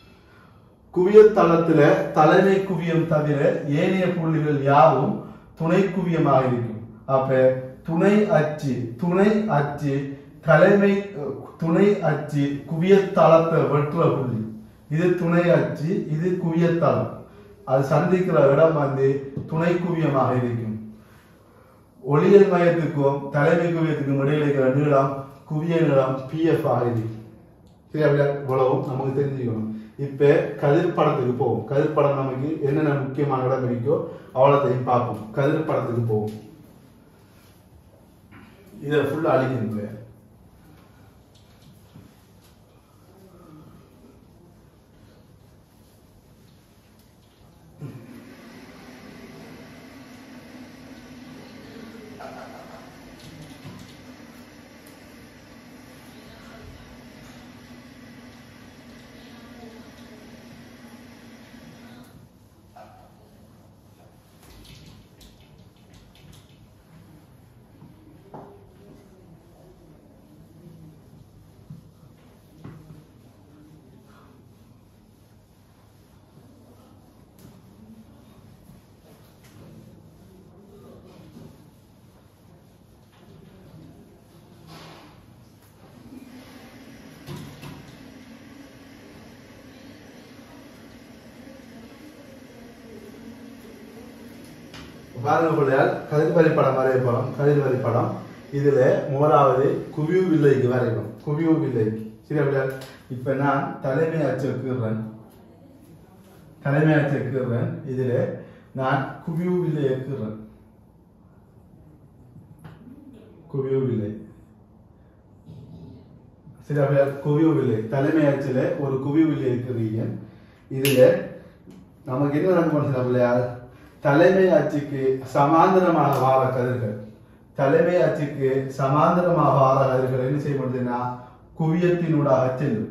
குவியத்தளத்துல தலைமை குவியம் தவிர ஏனைய புள்ளிகள் யாவும் துணை குவியமாக இருக்கும் அப்ப துணை அச்சு துணை அச்சு தலைமை அஹ், துணை அச்சு குவியத்தளத்தை வெட்டுற புள்ளி இது துணை அச்சு இது குவியத்தளம் அது சந்திக்கிற இடம் வந்து துணை குவியமாக இருக்கும் ஒளியல் மையத்துக்கும் தலைமை குவியத்துக்கும் இடையில இருக்கிற நீளம் குவிய நீளம் பிஎஃப் ஆக இருக்கும் சரி அப்படியா இவ்வளவும் நமக்கு தெரிஞ்சுக்கணும் இப்ப கதிர் படத்துக்கு போவோம் கதிர் படம் நமக்கு என்னென்ன முக்கியமான இடம் இருக்கோ அவ்வளோத்தையும் பார்ப்போம் கதிர் படத்துக்கு போவோம் இதை ஃபுல்லா அழிக்கணும் பாருங்க பிள்ளையால் கதிர்வரி படம் வரைய போறோம் கதிர்வரி படம் இதுல முதலாவது குவிவு வில்லைக்கு வரையணும் குவிவு வில்லைக்கு சரி பிள்ளையால் இப்ப நான் தலைமை அச்சுக்கிறேன் தலைமை அச்சுக்கிறேன் இதுல நான் குவிவு வில்லை ஏற்கிறேன் குவிவு வில்லை சரி அப்படியா குவிவு வில்லை தலைமை அச்சுல ஒரு குவிவு வில்லை இருக்கிறீங்க இதுல நமக்கு என்ன நடக்கும் பிள்ளையார் தலைமை அச்சுக்கு சமாந்தரமாக வார கதிர்கள் தலைமை அச்சுக்கு சமாந்தரமாக ஆற கதிர்கள் என்ன செய்ய முடியுதுன்னா குவியத்தினூடாக செல்லும்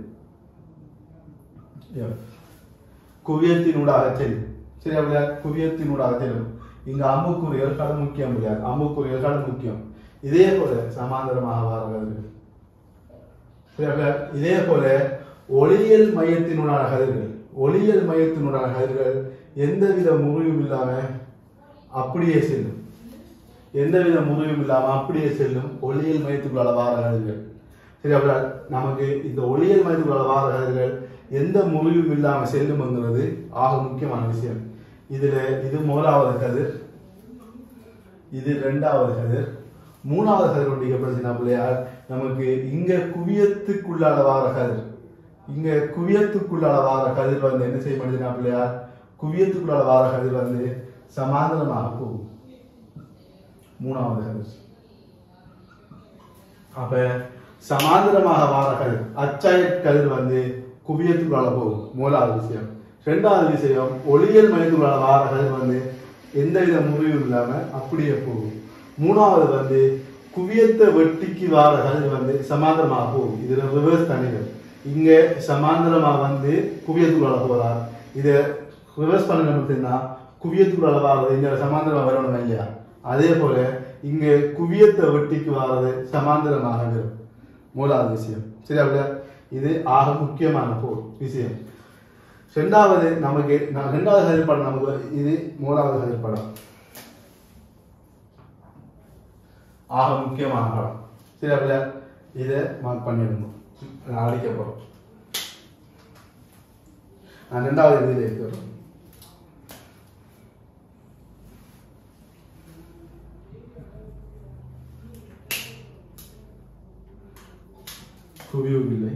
F. குவியத்தினூடாக செல்லும் சரி அப்படியா குவியத்தினூடாக செல்லும் இங்க அம்புக்குறிகள் கடன் முக்கியம் முடியாது அம்புக்குறிகள் கடன் முக்கியம் இதே போல சமாந்தரமாக வார கதிர்கள் சரி அப்படியா இதே போல ஒளியியல் மையத்தினுடான கதிர்கள் ஒளியியல் மையத்தினுடான கதிர்கள் எந்தவித முறிவும் இல்லாம அப்படியே செல்லும் எந்தவித முறிவும் இல்லாம அப்படியே செல்லும் ஒளியியல் மையத்துக்குள்ள வார கதிர்கள் சரி அப்படியா நமக்கு இந்த ஒளியியல் மையத்துக்குள்ள வார கதிர்கள் எந்த முறிவும் இல்லாம செல்லும்ங்கிறது ஆக முக்கியமான விஷயம் இதுல இது முதலாவது கதிர் இது ரெண்டாவது கதிர் மூணாவது கதிர் ஒன்றிக்கப்படுத்தினா பிள்ளையார் நமக்கு இங்க குவியத்துக்குள்ளால வார கதிர் இங்க குவியத்துக்குள்ளால வார கதிர் வந்து என்ன செய்ய முடியுதுன்னா பிள்ளையார் குவியத்துக்குள்ளால வார கதிர் வந்து சமாந்தரமாக போகும் மூணாவது கதிர் அப்ப சமாந்தரமாக வார கதிர் அச்சாய கதிர் வந்து குவியத்துக்குள்ளால போகும் மூணாவது விஷயம் ரெண்டாவது விஷயம் ஒளியியல் மையத்துக்குள்ளால வார கதிர் வந்து எந்தவித முறிவும் இல்லாம அப்படியே போகும் மூணாவது வந்து குவியத்தை வெட்டிக்கு வார கதிர் வந்து சமாந்தரமாக போகும் இதுல ரிவர்ஸ் தனிகள் இங்க சமாந்தரமா வந்து குவியத்துக்குள்ளால போறார் இதை ரிவர்ஸ் பண்ண பார்த்தீங்கன்னா குவியத்துக்குள்ளால வாரது இந்த சமாந்தரமா வரணும் இல்லையா அதே போல இங்க குவியத்தை வெட்டிக்கு வாரது சமாந்தரமாக வரும் மூணாவது விஷயம் சரி அப்படியா இது ஆக முக்கியமான போர் விஷயம் ரெண்டாவது நமக்கு நான் ரெண்டாவது கதிர்படம் நமக்கு இது மூணாவது கதிர்படம் ஆக முக்கியமான படம் சரி அப்படியா இதை மார்க் பண்ணிடணும் நான் அடிக்க போறோம் நான் ரெண்டாவது இதில் இருக்கிறோம் குவியவில்லை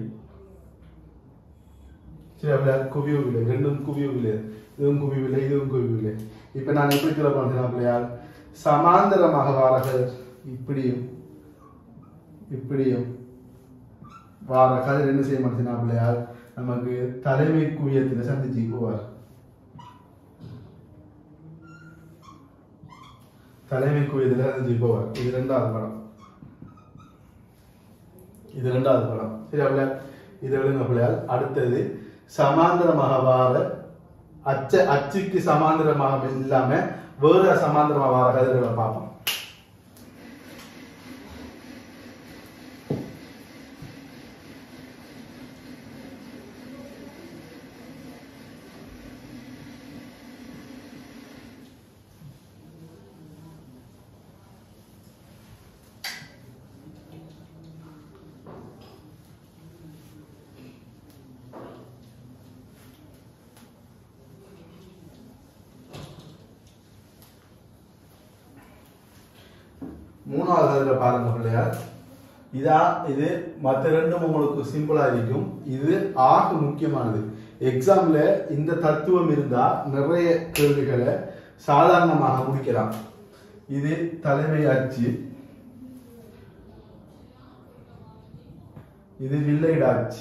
சரி அப்படியா குவியவில்லை ரெண்டும் குவியவில்லை இதுவும் குவியவில்லை இதுவும் குவியவில்லை இப்ப நான் எப்படி சொல்ல போனேன் அப்படியால் சமாந்தரமாக வாரகள் இப்படியும் இப்படியும் வார கதிர் என்ன செய்ய மாட்டேன் பிள்ளையால் நமக்கு தலைமை குவியத்தில் சந்திச்சு போவார் தலைமை குவியத்தில் சந்திச்சு போவார் இது ரெண்டாவது படம் இது ரெண்டாவது படம் சரி அப்படியா இது விழுங்க பிள்ளையால் அடுத்தது சமாந்தரமாக வார அச்ச அச்சுக்கு சமாந்தரமாக இல்லாம வேற சமாந்தரமாக வார கதிர்களை பார்ப்போம் மூணாவது கதிரை பாருங்க பிள்ளையார் இதா இது மற்ற ரெண்டும் உங்களுக்கு சிம்பிளா இருக்கும் இது ஆக முக்கியமானது எக்ஸாம்ல இந்த தத்துவம் இருந்தா நிறைய கேள்விகளை சாதாரணமாக முடிக்கலாம் இது தலைமை அச்சு இது வில்லைடாச்சு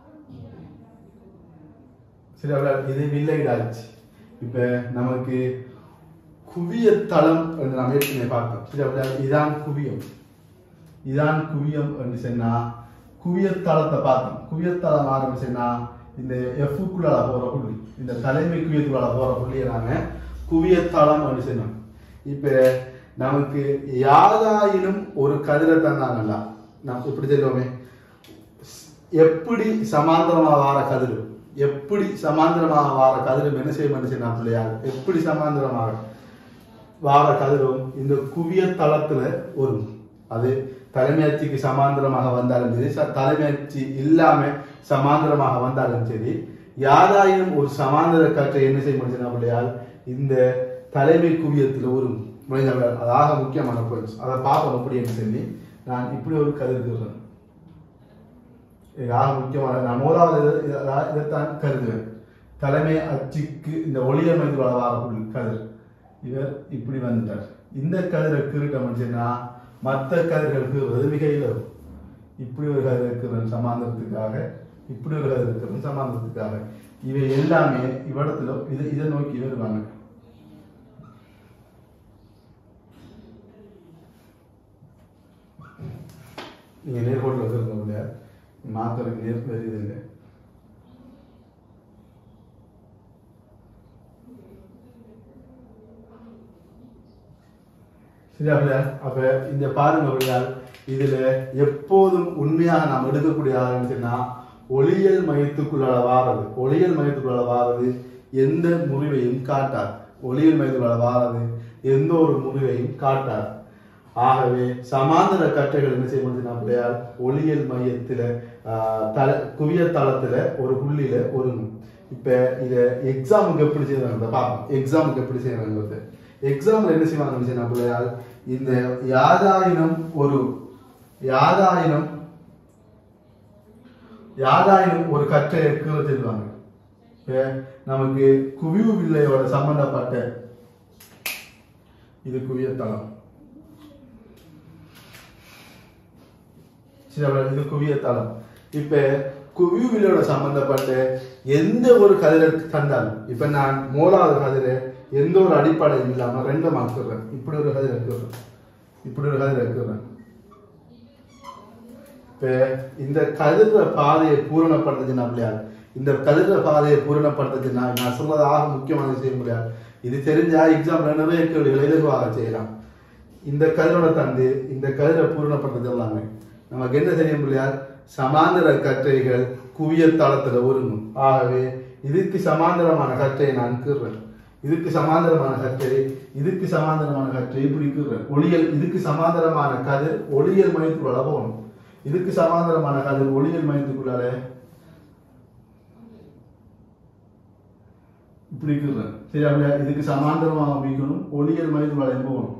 சரி அவ்வளோ இது வில்லைடாச்சு இப்ப நமக்கு குவிய தளம் என்று நாம் ஏற்கனவே பார்த்தோம் சரி அப்படியா இதான் குவியம் இதான் குவியம் என்று சொன்னா குவியத்தளத்தை பார்த்தோம் குவியத்தளம் ஆரம்பிச்சுன்னா இந்த எஃப்க்குள்ளால போற புள்ளி இந்த தலைமை குவியத்துக்குள்ளால போற புள்ளியை நாங்க குவியத்தளம் என்று சொன்னோம் இப்ப நமக்கு யாதாயினும் ஒரு கதிரை தந்தாங்கல்ல நாம் இப்படி சொல்லுவோமே எப்படி சமாந்தரமா வார கதிரும் எப்படி சமாந்தரமாக வார கதிரும் என்ன செய்ய மாட்டேன் பிள்ளையா எப்படி சமாந்தரமாக வார கதிரும் இந்த குவிய தளத்துல வரும் அது தலைமையாட்சிக்கு சமாந்தரமாக வந்தாலும் சரி ச- தலைமையாட்சி இல்லாம சமாந்தரமாக வந்தாலும் சரி யாராயினும் ஒரு சமாந்தர காற்றை என்ன செய்ய முடியும் பிள்ளையால் இந்த தலைமை குவியத்தில் ஒரு முடிஞ்சவர்கள் அதாக முக்கியமான பாயிண்ட்ஸ் அதை பார்ப்போம் அப்படின்னு சொல்லி நான் இப்படி ஒரு கருதுகிறேன் இது ஆக முக்கியமான நான் மூணாவது இது- இது- அதாவது இதைத்தான் கருதுவேன் தலைமை அச்சுக்கு இந்த ஒளியமைந்து வாரக்குள் கதிர் இவர் இப்படி வந்துட்டார் இந்த கதிரை கிருட்டம் சொன்னா மற்ற கதிர்கள் கீறுவது மிக இலவு இப்படி ஒரு கதிர் இருக்கிறது சமாந்தரத்துக்காக இப்படி ஒரு கதிர் இருக்கிறது சமாந்தரத்துக்காக இவை எல்லாமே இவ்விடத்துல இதை இதை நோக்கி வருவாங்க நீங்கள் நேர்கோட்டில் இருக்கிறது முடியாது மார்க்கருக்கு நேர் வருது இல்லை சரியா பிள்ளையா? அப்ப இந்த பாருங்க பிள்ளையார் இதுல எப்போதும் உண்மையாக நாம் எடுக்கக்கூடிய ஆரம்பிச்சுன்னா ஒளியல் மையத்துக்குள்ளால வாரது ஒளியல் மையத்துக்குள்ளால வாரது எந்த முறிவையும் காட்டாது ஒளியல் மையத்துக்குள்ளால வாரது எந்த ஒரு முறிவையும் காட்டாது ஆகவே சமாந்தர கற்றைகள் என்ன செய்ய முடியுதுன்னா பிள்ளையார் ஒளியல் மையத்துல ஆஹ், தல குவிய தளத்துல ஒரு புள்ளியில ஒருங்கும் இப்ப இத எக்ஸாமுக்கு எப்படி செய்வாங்க பார்ப்போம் எக்ஸாமுக்கு எப்படி செய்வாங்கிறது எக்ஸாம்ல என்ன செய்வாங்கன்னு சொன்னா பிள்ளையார் இந்த யாதாயினம் ஒரு யாதாயினம் யாதாயினம் ஒரு கற்றையை கீழே செல்வாங்க இப்ப நமக்கு குவிவு வில்லையோட சம்பந்தப்பட்ட இது குவியத்தளம் சரி அவ்வளவு இது குவியத்தளம் இப்ப குவிவு வில்லையோட சம்பந்தப்பட்ட எந்த ஒரு கதிரை தந்தாலும் இப்ப நான் மூலாவது கதிரை எந்த ஒரு அடிப்படையும் இல்லாம ரெண்டு மாத்துறேன் இப்படி ஒரு கதிரை இருக்கிறேன் இப்படி ஒரு கதிரை இருக்கிறேன் இப்ப இந்த கதிர பாதையை பூரணப்படுத்துச்சுன்னா அப்படியா இந்த கதிர பாதையை பூரணப்படுத்துச்சுன்னா நான் சொல்றது ஆக முக்கியமான செய்ய முடியாது இது தெரிஞ்சா எக்ஸாம்ல நிறைய கேள்விகளை இலகுவாக செய்யலாம் இந்த கதிரோட தந்து இந்த கதிரை பூரணப்படுத்துறது எல்லாமே நமக்கு என்ன செய்ய முடியாது சமாந்தர கற்றைகள் குவிய தளத்துல ஒருங்கும் ஆகவே இதுக்கு சமாந்தரமான கற்றையை நான் கீறுறேன் இதுக்கு சமாந்தரமான கற்றை இதுக்கு சமாந்தரமான கற்றை இப்படி கீறுறேன் ஒளியல் இதுக்கு சமாந்தரமான கதிர் ஒளியல் மையத்துக்குள்ள போகணும் இதுக்கு சமாந்தரமான கதிர் ஒளியல் மையத்துக்குள்ளால இப்படி கீறுறேன் சரி அப்படியா இதுக்கு சமாந்தரமாக அமைக்கணும் ஒளியல் மையத்துக்குள்ளால போகணும்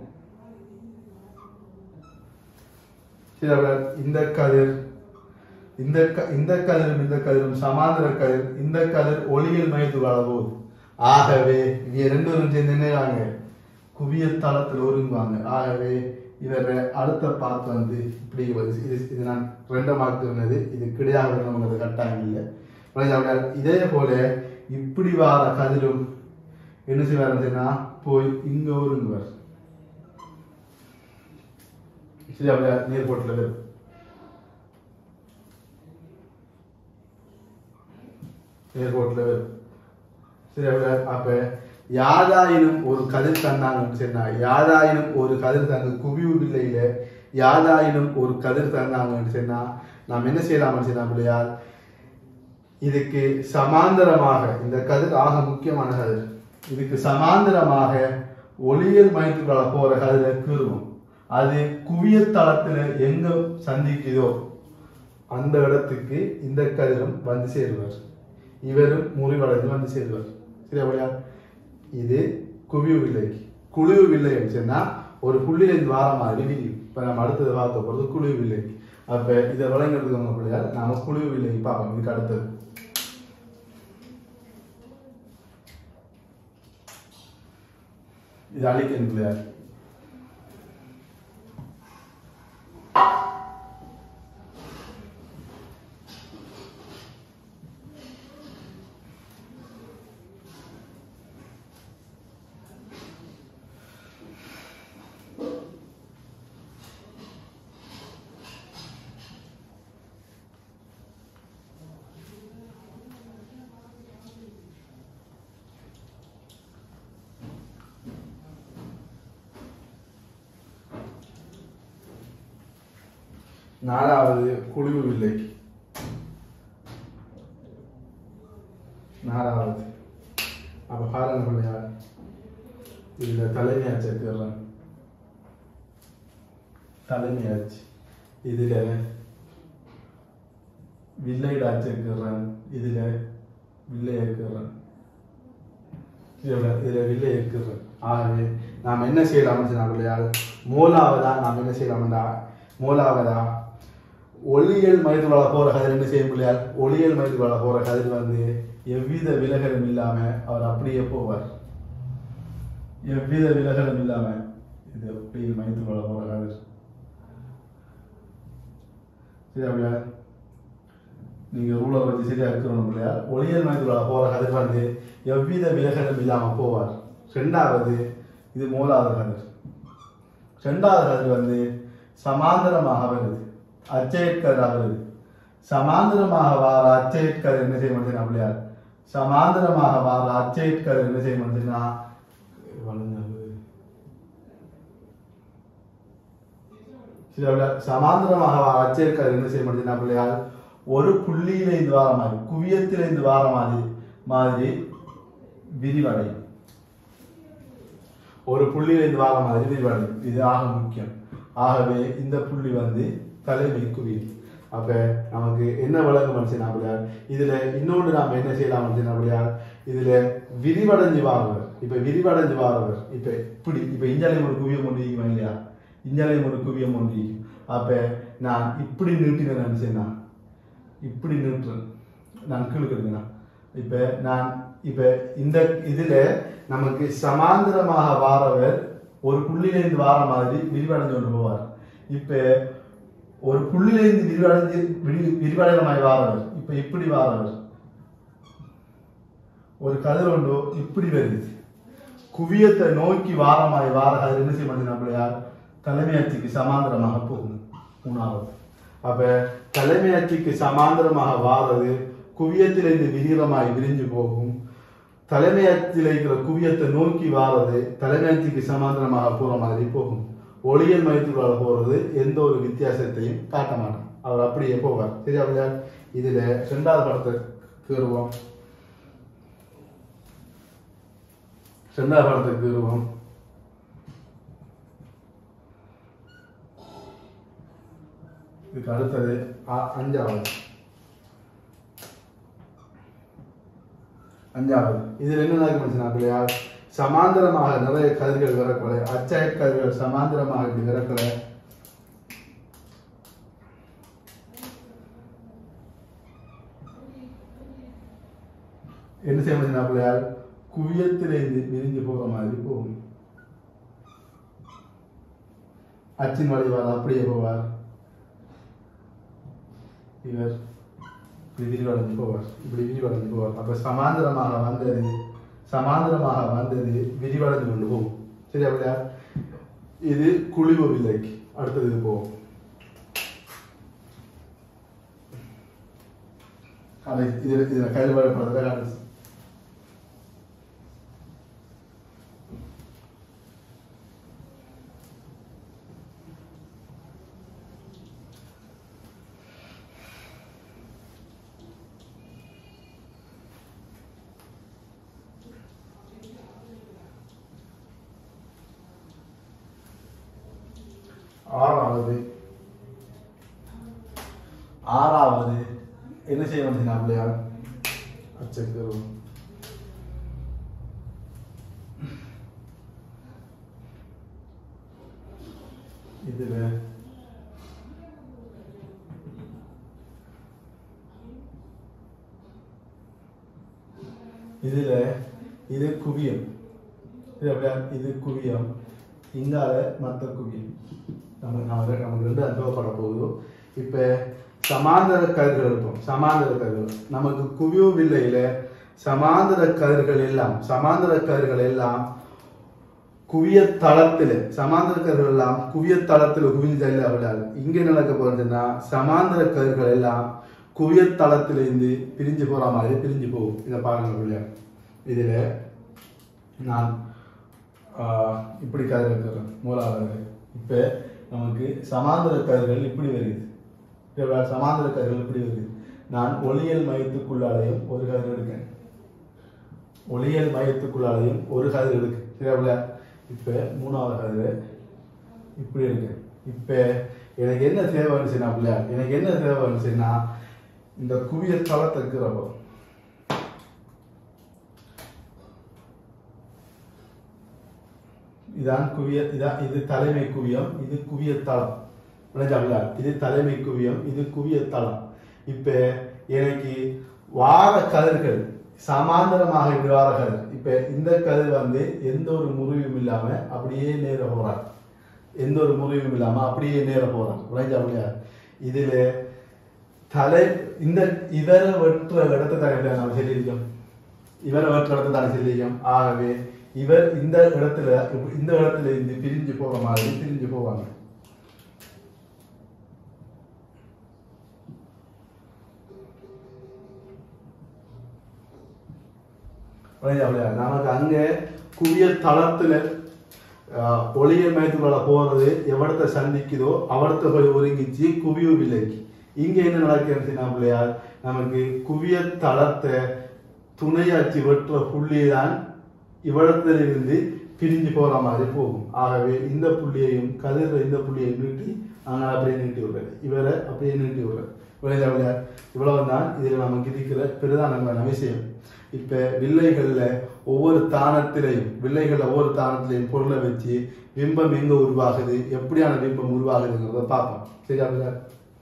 சரி அப்படியா இந்த கதிர் இந்த க- இந்த கதிரும் இந்த கதிரும் சமாந்தர கதிர் இந்த கதிர் ஒளியல் மையத்துக்குள்ளால போகுது ஆகவே இவங்க ரெண்டு பேரும் சேர்ந்து என்னவாங்க குவிய தளத்தில் ஒருங்குவாங்க ஆகவே இதோட அடுத்த பார்ட் வந்து இப்படி வருது இது இது நான் ரெண்டு மார்க் இருந்தது இது கிடையாது நம்மளுக்கு கட்டாயம் இல்லை புரியுதா? அப்படியா? இதே போல இப்படி வார கதிரும் என்ன செய்வாருன்னா போய் இங்க ஒருங்குவார் சரி அப்படியா நேர்கோட்டில் வரும் நேர்கோட்டில் வரும் சரி அப்படியா அப்ப யாதாயினும் ஒரு கதிர் தந்தாங்கன்னு சொன்னா யாதாயினும் ஒரு கதிர் தந்து குவிவு பிள்ளையில யாதாயினும் ஒரு கதிர் தந்தாங்கன்னு சொன்னா நாம் என்ன செய்யலாம்னு சொன்னா பிள்ளையார் இதுக்கு சமாந்தரமாக இந்த கதிர் ஆக முக்கியமான கதிர் இதுக்கு சமாந்தரமாக ஒளியல் மையத்துக்குள்ள போற கதிரை கீறுவோம் அது குவியத்தளத்துல எங்க சந்திக்குதோ அந்த இடத்துக்கு இந்த கதிரும் வந்து சேருவார் இவரும் முறிவடைந்து வந்து சேருவார் சரி அப்படியா இது குவிவு வில்லை குழிவு வில்லை சொன்னா ஒரு புள்ளியிலிருந்து வார மாதிரி விரியும் இப்ப நம்ம அடுத்தது பார்க்க போறது குழிவு வில்லை அப்ப இதை விளங்குறதுக்கு அவங்க பிள்ளையார் நாம குழிவு வில்லை பார்ப்போம் இதுக்கு அடுத்தது இது அழிக்கணும் பிள்ளையார் நாலாவது குழிவு வில்லை நாலாவது அப்ப பாருங்க பிள்ளையார் இதுல தலைமையாச்சு எடுத்துடுறேன் தலைமையாச்சு இதுல வில்லைடாச்சு இருக்கிறேன் இதுல வில்லை இருக்கிறேன் இதுல இதுல வில்லை இருக்கிறேன் ஆகவே நாம் என்ன செய்யலாம்னு சொன்னா பிள்ளையார் மூலாவதா நாம் என்ன செய்யலாம்டா மூலாவதா ஒளியியல் மையத்துக்குள்ள போற கதிர் என்ன செய்ய முடியாது ஒளியியல் மையத்துக்குள்ள போற கதிர் வந்து எவ்வித விலகலும் இல்லாம அவர் அப்படியே போவார் எவ்வித விலகலும் இல்லாம இது ஒளியியல் மையத்துக்குள்ள போற கதிர் சரி அப்படியா நீங்க ரூலர் வச்சு சரியா இருக்கணும் இல்லையா ஒளியல் மையத்துக்குள்ள போற கதிர் வந்து எவ்வித விலகலும் இல்லாம போவார் ரெண்டாவது இது மூலாவது கதிர் ரெண்டாவது கதிர் வந்து சமாந்தரமாக வருது அச்சயற்கதிராக வருது சமாந்திரமாக வார அச்சயற்கதிர் என்ன செய்ய மாட்டேன் அப்படியார் சமாந்திரமாக வார அச்சயற்கதிர் என்ன செய்ய மாட்டேன்னா வளர்ந்தது சரி, அப்படியா? சமாந்திரமாக வார அச்சயற்கதிர் என்ன செய்ய மாட்டேன்னா அப்படியார் ஒரு புள்ளியில இருந்து வார மாதிரி குவியத்தில இருந்து வார மாதிரி மாதிரி விரிவடையும் ஒரு புள்ளியில இருந்து வார மாதிரி விரிவடையும் இது ஆக முக்கியம் ஆகவே இந்த புள்ளி வந்து தலைமை குவியம் அப்ப நமக்கு என்ன விளங்கும் மனுஷன் அப்படியா இதுல இன்னொன்று நாம என்ன செய்யலாம் மனுஷன் அப்படியா இதுல விரிவடைஞ்சு வாரவர் இப்ப விரிவடைஞ்சு வாரவர் இப்ப இப்படி இப்ப இஞ்சாலையும் ஒரு குவியம் ஒன்று இருக்கும் இல்லையா இஞ்சாலையும் ஒரு குவியம் ஒன்று இருக்கும் அப்ப நான் இப்படி நீட்டினேன் நினைச்சேன்னா இப்படி நீட்டுறேன் நான் கீழ்க்கிறேன் இப்ப நான் இப்ப இந்த இதுல நமக்கு சமாந்திரமாக வாரவர் ஒரு புள்ளியிலிருந்து வார மாதிரி விரிவடைஞ்சு கொண்டு போவார் இப்ப ஒரு புள்ளியிலிருந்து விரிவடைஞ்சு விரி- விரிவடைகிற மாதிரி வாரவர் இப்ப இப்படி வாரவர் ஒரு கதிர் ஒன்று இப்படி வருது குவியத்தை நோக்கி வார மாதிரி வார கதிர் என்ன செய்ய மாட்டேங்குது அப்படியார் தலைமையாட்சிக்கு சமாந்திரமாக போகும் மூணாவது அப்ப தலைமையாட்சிக்கு சமாந்திரமாக வாரது குவியத்திலிருந்து விரிகிறமாய் விரிஞ்சு போகும் தலைமையத்தில் இருக்கிற குவியத்தை நோக்கி வாரது தலைமையத்துக்கு சமாந்தரமாக போற மாதிரி போகும் ஒளியல் மையத்துக்குள்ள போறது எந்த ஒரு வித்தியாசத்தையும் காட்ட மாட்டான் அவர் அப்படியே போவார் சரியா அப்படியா இதுல ரெண்டாவது படத்தை கீறுவோம் ரெண்டாவது படத்தை கீறுவோம் இதுக்கு அடுத்தது அ- அஞ்சாவது அஞ்சாவது இதுல என்ன நடக்கும் அப்படியா சமாந்தரமாக நிறைய கதிர்கள் வரக்கூட அச்சாய கதிர்கள் சமாந்தரமாக இப்படி வரக்கூட என்ன செய்ய முடியும் அப்படியா குவியத்திலிருந்து விரிஞ்சு போகிற மாதிரி போகும் அச்சின் வழிவார் அப்படியே போவார் இவர் இப்படி விரிவடைஞ்சு போவார் இப்படி விரிவடைஞ்சு போவார் அப்ப சமாந்தரமாக வந்தது சமாந்தரமாக வந்தது விரிவடைஞ்சு கொண்டு போகும் சரி அப்படியா இது குழிவு விலைக்கு அடுத்தது இது போகும் அதை இதில் இதில் கைதுபடப்படுறத காட்டு ஆறாவது ஆறாவது என்ன செய்ய வேண்டியது அப்படியா அச்சக்கரு இதுல இதுல இது குவியம் இது அப்படியா இது குவியம் இங்கால மத்த குவியம் நம்ம நமக்கு நமக்கு ரெண்டு அனுபவப்பட போகுது இப்ப சமாந்தர கதிர்கள் இருக்கும் சமாந்தர கதிர்கள் நமக்கு குவிவு வில்லையில சமாந்தர கதிர்கள் எல்லாம் சமாந்தர கதிர்கள் எல்லாம் குவிய தளத்துல சமாந்தர கதிர்கள் எல்லாம் குவிய தளத்துல குவிஞ்சல்ல விடாது இங்க நடக்க போறதுன்னா சமாந்தர கதிர்கள் எல்லாம் குவிய தளத்திலிருந்து பிரிஞ்சு போற மாதிரி பிரிஞ்சு போகும் இதை பாருங்க பிள்ளையா இதுல நான் ஆஹ், இப்படி கதிர் இருக்கிறேன் மூலாவது இப்ப நமக்கு சமாந்தர கதிர்கள் இப்படி வருது இப்ப சமாந்தர கதிர்கள் இப்படி வருது நான் ஒளியல் மையத்துக்குள்ளாலையும் ஒரு கதிர் எடுக்கேன் ஒளியல் மையத்துக்குள்ளாலையும் ஒரு கதிர் எடுக்கு சரியா இப்ப மூணாவது கதிர் இப்படி இருக்கு இப்ப எனக்கு என்ன தேவை வந்துச்சுன்னா பிள்ளையா எனக்கு என்ன தேவை வந்துச்சுன்னா இந்த குவிய தளத்தை இருக்கிறப்போ இதான் குவிய இதான் இது தலைமை குவியம் இது குவிய தளம் விளைஞ்சாங்களா இது தலைமை குவியம் இது குவிய தளம் இப்ப எனக்கு வார கதிர்கள் சமாந்தரமாக இப்படி வார கதிர் இப்ப இந்த கதிர் வந்து எந்த ஒரு முறிவும் இல்லாம அப்படியே நேர போறார் எந்த ஒரு முறிவும் இல்லாம அப்படியே நேர போறார் விளைஞ்சாங்களா இதுல தலை இந்த இவரை வெட்டுற இடத்தை தான் நம்ம சொல்லியிருக்கோம் இவரை வெட்டுற இடத்தை தான் சொல்லியிருக்கோம் ஆகவே இவர் இந்த இடத்துல இந்த இடத்துல இருந்து பிரிஞ்சு போற மாதிரி பிரிஞ்சு போவாங்க விளையா விளையா நமக்கு அங்க குவிய தளத்துல ஆஹ், ஒளிய மயத்துக்குள்ள போறது எவடத்தை சந்திக்குதோ அவடத்தை போய் ஒருங்கிச்சு குவிய விலைக்கு இங்க என்ன நடக்கிறது பிள்ளையார் நமக்கு குவிய தளத்தை துணையாச்சு வெட்டுற புள்ளி தான் இவ்விடத்திலிருந்து பிரிஞ்சு போற மாதிரி போகும் ஆகவே இந்த புள்ளியையும் கதிர இந்த புள்ளியையும் நீட்டி அங்க அப்படியே நீட்டி விடுறது இவரை அப்படியே நீட்டி விடுறது விளையாட விளையாட இவ்வளவுதான் இதுல நமக்கு இருக்கிற பிரதானமான விஷயம் இப்ப வில்லைகள்ல ஒவ்வொரு தானத்திலையும் வில்லைகள்ல ஒவ்வொரு தானத்திலையும் பொருளை வச்சு பிம்பம் எங்க உருவாகுது எப்படியான பிம்பம் உருவாகுதுங்கிறத பார்ப்போம் சரியா விளையாட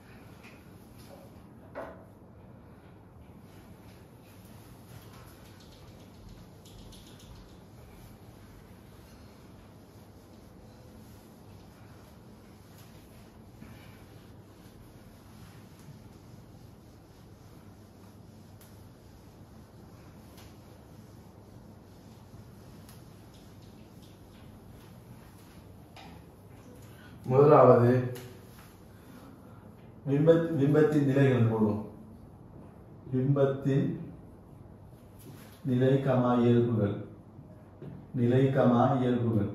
முதலாவது பிம்ப பிம்பத்தின் நிலைகள் போடும் பிம்பத்தின் நிலை கமா இயல்புகள் நிலை கமா இயல்புகள்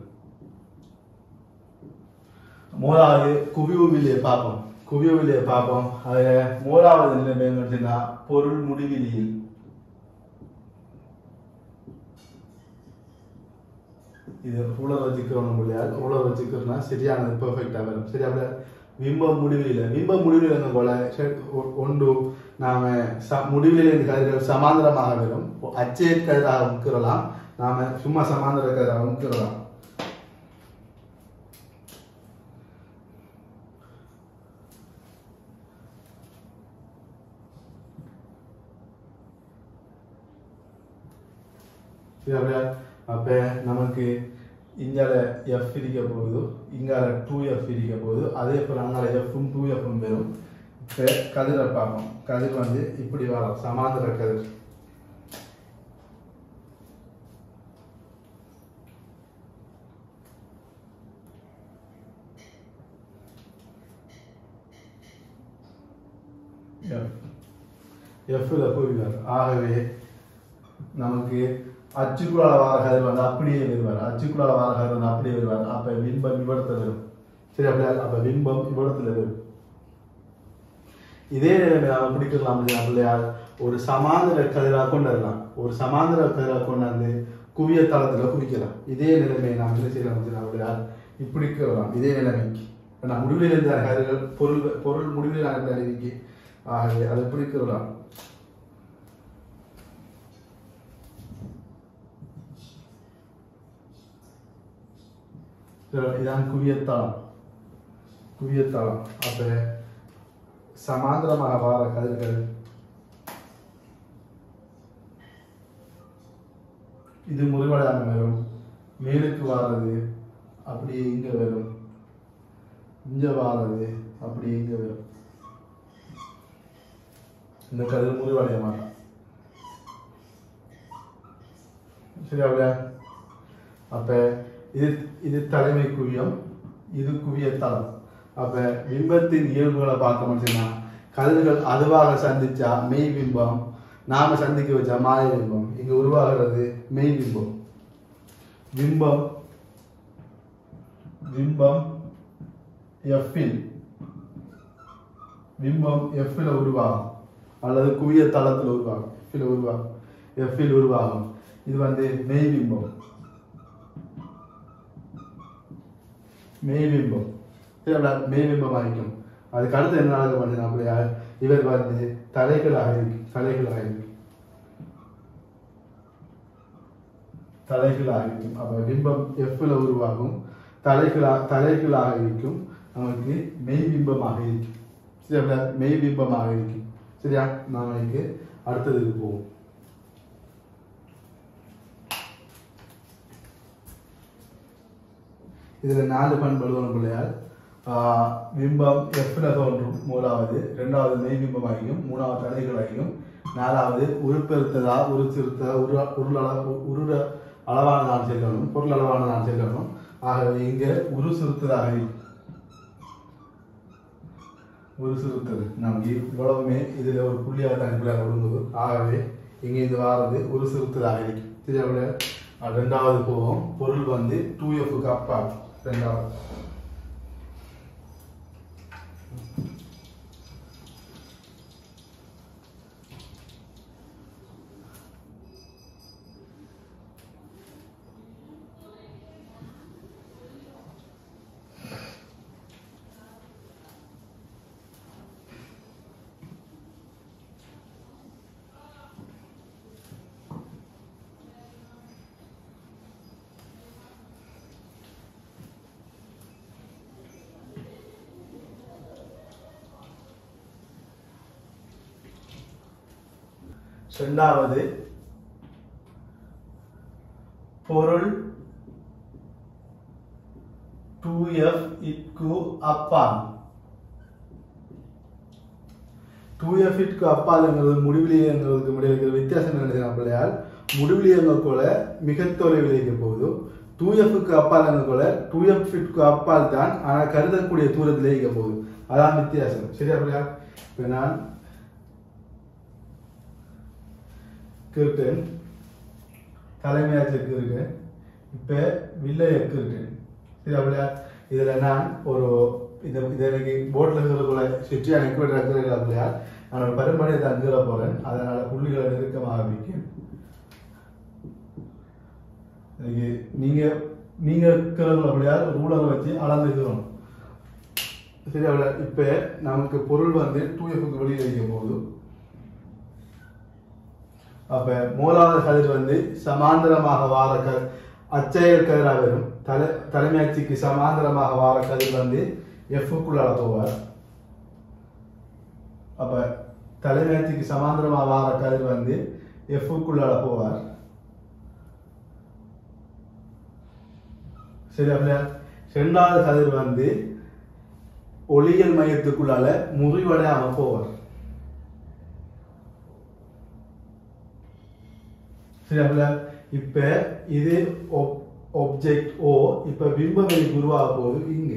மூணாவது குவிவுவிலியை பார்ப்போம் குவிவுவிலியை பார்ப்போம் அதுல மூணாவது நிலைமை என்னன்னா பொருள் முடிவிலியில் இது உலர் வச்சுக்கிறோம் இல்லையா உலர் வச்சுக்கிறோம்னா சரியானது பெர்ஃபெக்டாக வரும் சரியா அப்படியே விம்ப முடிவில் விம்ப முடிவில் போல சரி, ஒ- ஒன்று நாம ச முடிவில் கதிர்கள் சமாந்தரமாக வரும் அச்சே கதிராக முக்கிறலாம் நாம சும்மா சமாந்தர கதிராக முக்கிறலாம் சரி, அப்படியே அப்ப நமக்கு இங்கால எஃப் இருக்க போகுது இங்கால டூ எஃப் இருக்க போகுது அதே போல அங்கால எஃப்பும் டூ எஃப்பும் வரும் இப்போ கதிரை பார்ப்போம் கதிர் வந்து இப்படி வரும் சமாந்தர கதிர் எஃப் எஃப்ல போய்வார் ஆகவே நமக்கு அச்சுக்குள்ளால வார கதிர் வந்து அப்படியே வருவார் அச்சுக்குள்ளால வார கதிர் வந்து அப்படியே வருவார் அப்ப பிம்பம் இவ்விடத்துல வரும் சரி அப்படியா அப்ப பிம்பம் இவ்விடத்துல வரும் இதே நிலைமை நாம பிடிக்கலாம் பிள்ளையார் ஒரு சமாந்திர கதிராக கொண்டு வரலாம் ஒரு சமாந்திர கதிராக கொண்டாந்து குவிய தளத்துல குவிக்கலாம் இதே நிலைமையை நாம் என்ன செய்யலாம் பிள்ளையார் இப்படி வரலாம் இதே நிலைமைக்கு ஏன்னா முடிவில் இருந்த கதிர்கள் பொருள் பொருள் முடிவில் இருந்த நிலைமைக்கு ஆகவே அதை பிடிக்கலாம் இதான் குவியத்தளம் குவியத்தளம் அப்ப சமாந்திரமாக வார கதிர்கள் இது முறிவடையாம வரும் மேலுக்கு வாரது அப்படியே இங்க வரும் இங்க வாரது அப்படியே இங்க வரும் இந்த கதிர் முறிவடைய மாட்டான் சரியா அப்படியா அப்ப இது இது தலைமை குவியம் இது குவிய தளம் அப்ப பிம்பத்தின் இயல்புகளை பார்க்க முடியும்னா கதிர்கள் அதுவாக சந்திச்சா மெய் பிம்பம் நாம சந்திக்க வச்சா மாய பிம்பம் இங்க உருவாகிறது மெய் பிம்பம் பிம்பம் பிம்பம் எஃப்பில் பிம்பம் எஃப்பில் உருவாகும் அல்லது குவிய தளத்தில் உருவாகும் எஃப்பில் உருவாகும் எஃப்பில் உருவாகும் இது வந்து மெய் பிம்பம் மெய்பிம்பம் மெய்பிம்பம் ஆகிக்கும் அதுக்கு அடுத்து என்ன நடக்க மாட்டேன் அப்படியா இவர் வந்து தலைகளாக இருக்கு தலைகளாக இருக்கு தலைகளாக இருக்கும் அப்ப பிம்பம் எஃப்ல உருவாகும் தலைகளா தலைகளாக இருக்கும் நமக்கு மெய்பிம்பமாக இருக்கும் சரி அப்படியா மெய்பிம்பமாக இருக்கும் சரியா நாம இங்க அடுத்ததுக்கு போவோம் இதுல நாலு பண்புகள் வரும் பிள்ளையார் ஆஹ் பிம்பம் எஃப்ல தோன்றும் மூணாவது இரண்டாவது மெய்பிம்பமாகியும் மூணாவது தலைகளாகியும் நாலாவது உருப்பெருத்ததா உரு சிறுத்ததா உரு உருளள உருட அளவான நான் செல்லணும் பொருள் அளவான நான் செல்லணும் ஆகவே இங்க உரு சிறுத்ததாக இருக்கும் ஒரு சிறுத்தது நமக்கு இவ்வளவுமே இதுல ஒரு புள்ளியாக தான் பிள்ளையாக ஒழுங்குது ஆகவே இங்கே இது வாரது ஒரு சிறுத்ததாக இருக்கும் சரியா அது ரெண்டாவது போகும் பொருள் வந்து டூ எஃப்க்கு அப்பா ரெண்டாவது ரெண்டாவது பொருள் டூ எஃப் இட்கு அப்பால் டூ எஃப் இட்கு அப்பாலுங்கிறது முடிவிலியங்கிறதுக்கு முடிவு இருக்கிற வித்தியாசம் என்ன பிள்ளையால் முடிவிலியங்க போல மிக தொலைவில் இருக்க போகுது டூ எஃப்க்கு அப்பால் போல டூ எஃப் இட்கு அப்பால் தான் ஆனால் கருதக்கூடிய தூரத்தில் இருக்க போகுது அதான் வித்தியாசம் சரியா பிள்ளையால் இப்போ நான் கிருட்டேன் தலைமையாச்சுக்கு இருக்கேன் இப்போ வில்லையக்கு இருக்கேன் சரி அப்படியா இதில் நான் ஒரு இதை இதை எனக்கு போட்டில் இருக்கிறதுக்குள்ள சுற்றி எனக்கு இருக்கிறது அப்படியா நான் ஒரு பருமனையை தான் கீழ போகிறேன் அதனால் புள்ளிகளை நெருக்கமாக வைக்கும் இன்னைக்கு நீங்கள் நீங்கள் கிழங்குல அப்படியா ரூலரை வச்சு அளந்துக்கிறோம் சரி அவ்வளோ இப்போ நமக்கு பொருள் வந்து டூ எஃப்க்கு வெளியில் வைக்க போகுது அப்ப மூலாவது கதிர் வந்து சமாந்தரமாக வார க அச்செயல் கதிராக வரும் தலை தலைமையாட்சிக்கு சமாந்தரமாக வார கதிர் வந்து எஃப்க்குள்ளால போவார் அப்ப தலைமையாட்சிக்கு சமாந்தரமாக வார கதிர் வந்து எஃப்க்குள்ளால போவார் சரி அப்படியா ரெண்டாவது கதிர் வந்து ஒளியல் மையத்துக்குள்ளால முறிவடையாம போவார் சரியா இப்ப இது ஒப்ஜெக்ட் ஓ இப்ப பிம்பம் எனக்கு உருவாக போகுது இங்கு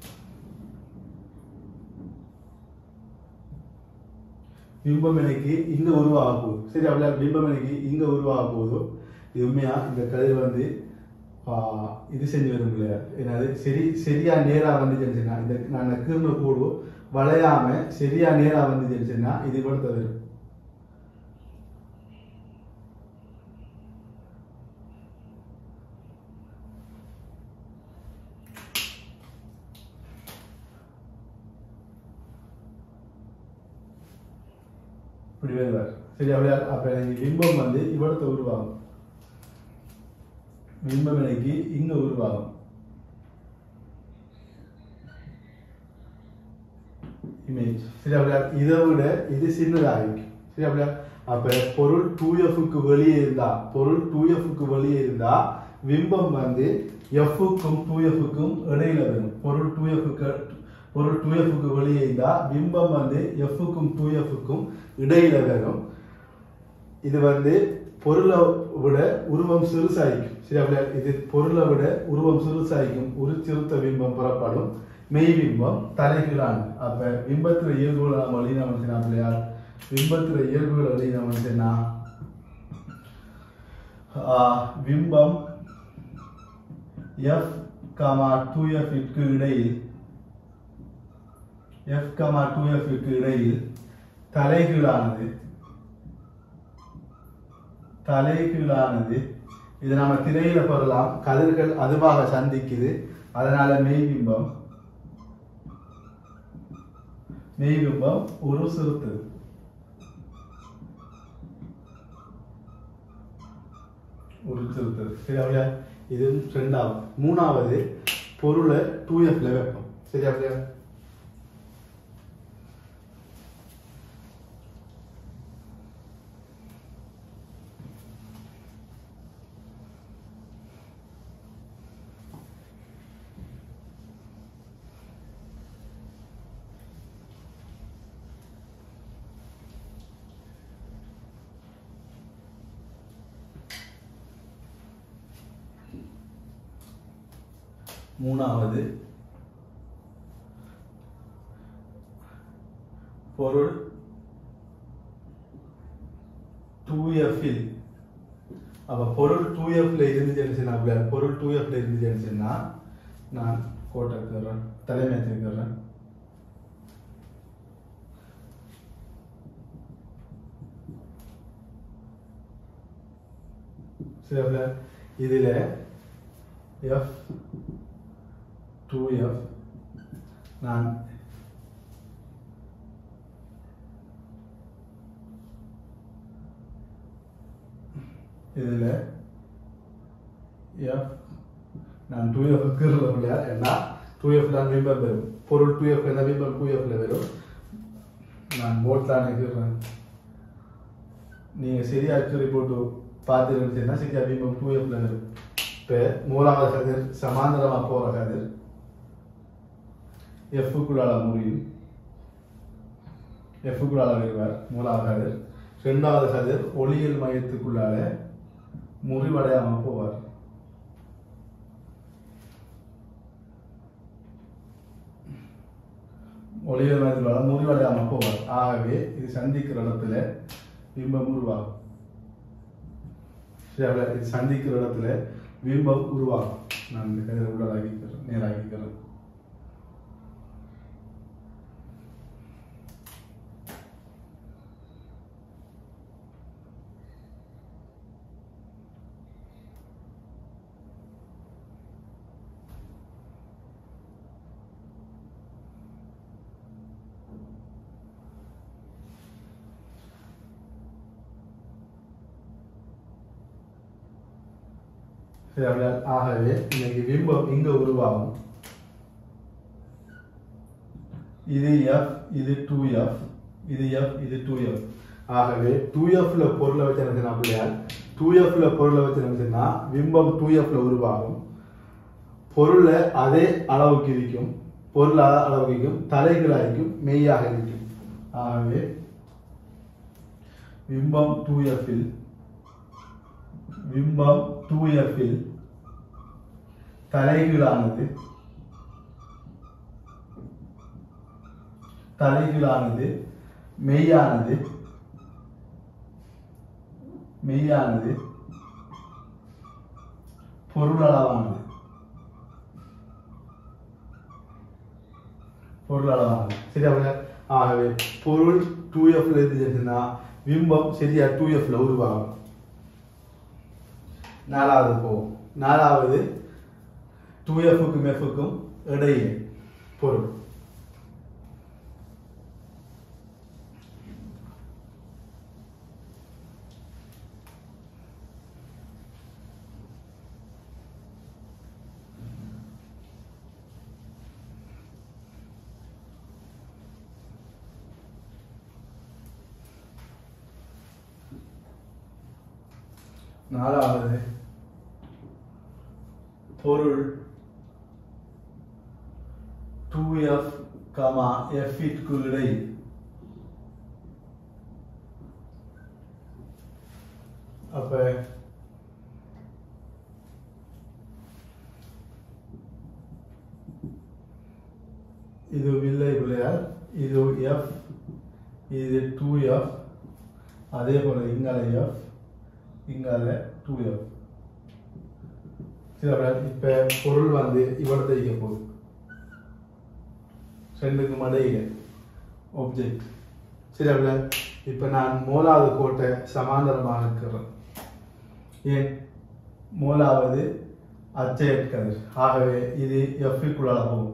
பிம்பம் எனக்கு இங்க உருவாக போகுது சரி அப்படியா பிம்பம் எனக்கு இங்க உருவாக போகுது இது உண்மையா இந்த கதிர் வந்து ஆஹ், இது செஞ்சு வரும் இல்லையா என்னது சரி சரியா நேரா வந்து செஞ்சுன்னா இந்த நான் கீர்ண கூடு வளையாம சரியா நேரா வந்து செஞ்சுன்னா இது கூட வரும் இப்படி வருவார் சரி அப்படியா அப்ப எனக்கு பிம்பம் வந்து இவ்வளத்தை உருவாகும் பிம்பம் எனக்கு இங்க உருவாகும் இமேஜ் சரி அப்படியா இதை விட இது சின்னதாகிக்கும் சரி அப்படியா அப்ப பொருள் டூ எஃப்க்கு வெளியே இருந்தா பொருள் டூ எஃப்க்கு வெளியே இருந்தா பிம்பம் வந்து எஃப்க்கும் டூ எஃப்க்கும் இடையில வரும் பொருள் டூ எஃப்க்கு பொருள் டூ எஃப்க்கு வெளியே இருந்தா பிம்பம் வந்து எஃப்க்கும் டூ எஃப்க்கும் இடையில வரும் இது வந்து பொருளை விட உருவம் சிறுசாய்க்கும் சரி அப்படியா இது பொருளை விட உருவம் சிறுசாய்க்கும் ஒரு சிறுத்த பிம்பம் புறப்படும் மெய் பிம்பம் தலைகீழானது அப்ப பிம்பத்துல இயல்புகளை நம்ம எழுதின மனுஷனா பிள்ளையார் பிம்பத்துல இயல்புகள் எழுதின மனுஷனா ஆஹ், பிம்பம் எஃப் கமா டூ எஃப் க்கு இடையில் எஃப் கமா டூ எஃப் க்கு இடையில் தலைகீழானது தலைகீழானது இது நம்ம திரையில பெறலாம் கதிர்கள் அதுவாக சந்திக்குது அதனால மெய்பிம்பம் மெய்பிம்பம் ஒரு சிறுத்தது ஒரு சிறுத்தது சரி அப்படியா இது ரெண்டாவது மூணாவது பொருளை டூ எஃப்ல வைப்போம் சரி அப்படியா மூணாவது பொருள் டூ எஃப் அப்ப பொருள் டூ எஃப்ல இருந்துச்சுன்னு சொன்னா அப்படியா பொருள் டூ எஃப்ல இருந்துச்சுன்னு சொன்னா நான் கோட்டை தர்றேன் தலைமை தர்றேன் சரில இதுல எஃப் டூ எஃப் நான் இதுல எஃப் நான் டூ எஃப் எழுத முடியாது ஏன்னா டூ எஃப் தான் பிம்பம் வரும் பொருள் டூ எஃப் இருந்தால் பிம்பம் டூ எஃப்ல வரும் நான் போட் தான் இருக்கிறேன் நீங்க சரியா அச்சுரி போட்டு பார்த்து இருந்துச்சுன்னா சரியா பிம்பம் டூ எஃப்ல வரும் இப்போ மூலாவது கதிர் சமாந்தரமா போற கதிர் எஃப்க்குள்ளால முடியும் எஃப்க்குள்ளால வருவார் மூலாவது கதிர் ரெண்டாவது கதிர் ஒளியியல் மையத்துக்குள்ளால முறிவடையாம போவார் ஒளியியல் மையத்துக்குள்ளால முறிவடையாம போவார் ஆகவே இது சந்திக்கிற இடத்துல பிம்பம் உருவாகும் சரி, அவ்வளவு. இது சந்திக்கிற இடத்துல பிம்பம் உருவாகும் நான் இந்த கதிரை உள்ளதாகிக்கிறேன் நேராகிக்கிறேன் சரி, அவ்வளவு. ஆகவே இன்னைக்கு பிம்பம் இங்க உருவாகும் இது எஃப் இது டூ எஃப் இது எஃப் இது டூ எஃப் ஆகவே டூ எஃப்ல பொருளை வச்சு என்ன அப்படியா டூ எஃப்ல பொருளை வச்சு என்ன பிம்பம் டூ எஃப்ல உருவாகும் பொருளை அதே அளவுக்கு இருக்கும் பொருள் அ- அளவுக்கு இருக்கும் தலைகளாയിരിക്കും மெய்யாக இருக்கும் ஆகவே பிம்பம் டூ எஃப்பில் பிம்பம் டூ எஃப்பில் தலைகீழானது தலைகீழானது மெய்யானது மெய்யானது பொருளளவானது பொருளளவானது சரியா புரியுதா? ஆகவே பொருள் டூ எஃப்ல இருந்துச்சுன்னா பிம்பம் சரியா டூ எஃப்ல உருவாகும் நாலாவது போகும் நாலாவது டூ எஃப்க்கும் எஃப்க்கும் இடையே பொருள் நாலாவது பொருள் டூ எஃப் கமா எஃப்இற்கு இடையில் அப்ப இது வில்லை பிள்ளையார் இது எஃப் இது டூ எஃப் அதே போல இங்கால எஃப் இங்கால டூ எஃப் சரி அப்புறம் இப்ப பொருள் வந்து இவ்வளவு இங்க போகுது ரெண்டுக்கும் இடையில ஆப்ஜெக்ட் சரி அப்புறம் இப்ப நான் மூலாவது கோட்டை சமாந்தரமாக இருக்கிறேன் ஏன் மூலாவது அச்சயற் கதிர் ஆகவே இது எஃப்இக்குள்ளால போகும்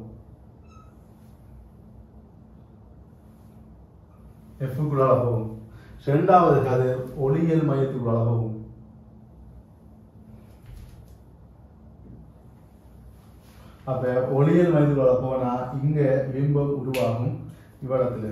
எஃப்க்குள்ளால போகும் ரெண்டாவது கதிர் ஒளியியல் மையத்துக்குள்ளால போகும் அப்ப ஒளியியல் மையத்துக்குள்ளால போனா இங்க பிம்பம் உருவாகும் இவ்விடத்துல